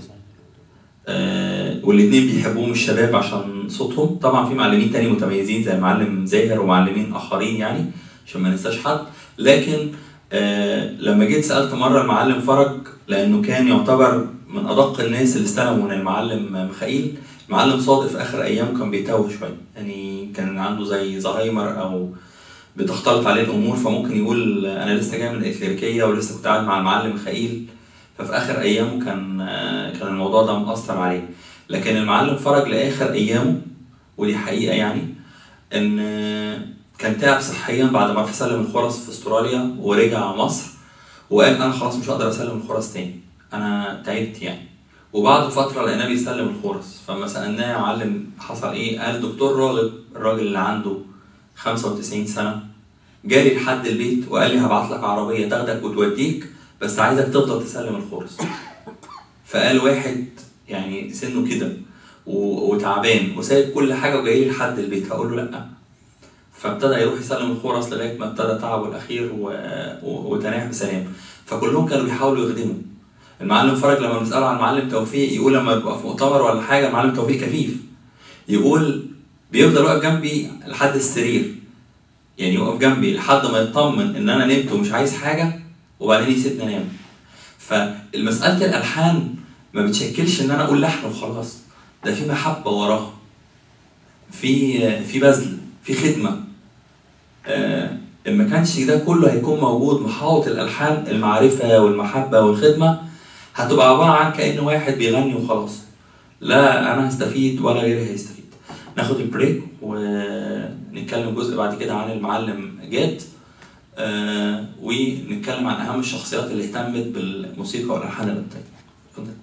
آه والاثنين بيحبوهم الشباب عشان صوتهم طبعا في معلمين تاني متميزين زي المعلم زاهر ومعلمين اخرين يعني عشان ما ننساش حد لكن آه لما جيت سالت مره المعلم فرج لانه كان يعتبر من ادق الناس اللي استلموا من المعلم ميخائيل المعلم صادق في اخر ايامه كان بيتوه شويه يعني كان عنده زي زهايمر او بتختلط عليه الامور فممكن يقول انا لسه جاي من الكليريكيه ولسه كنت قاعد مع المعلم ميخائيل ففي اخر ايامه كان آه كان الموضوع ده مأثر عليه لكن المعلم فرج لاخر ايامه ودي حقيقه يعني ان كان تعب صحيا بعد ما راح سلم الخرس في استراليا ورجع مصر وقال انا خلاص مش هقدر اسلم الخرس تاني انا تعبت يعني وبعد فتره لقيناه بيسلم الخرس فما سالناه يا معلم حصل ايه قال دكتور راغب الراجل اللي عنده 95 سنه جالي لحد البيت وقال لي هبعت لك عربيه تاخدك وتوديك بس عايزك تفضل تسلم الخرس فقال واحد يعني سنه كده وتعبان وسايب كل حاجه وجاي لي لحد البيت هقول له لا فابتدى يروح يسلم الخرس لغايه ما ابتدى تعبه الاخير و... و... وتناح بسلام فكلهم كانوا بيحاولوا يخدموا المعلم فرج لما بنساله عن المعلم توفيق يقول لما يبقى في مؤتمر ولا حاجه المعلم توفيق كفيف يقول بيفضل واقف جنبي لحد السرير يعني يقف جنبي لحد ما يطمن ان انا نمت ومش عايز حاجه وبعدين يسيبني انام فالمساله الالحان ما بتشكلش ان انا اقول لحن وخلاص ده في محبه وراها في في بذل في خدمه آه ان ما كانش ده كله هيكون موجود محاوط الالحان المعرفه والمحبه والخدمه هتبقى عباره عن كان واحد بيغني وخلاص لا انا هستفيد ولا غيري هيستفيد ناخد البريك ونتكلم جزء بعد كده عن المعلم جاد آه ونتكلم عن اهم الشخصيات اللي اهتمت بالموسيقى والالحان البنتيه اتفضل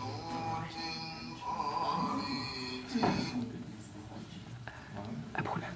أبونا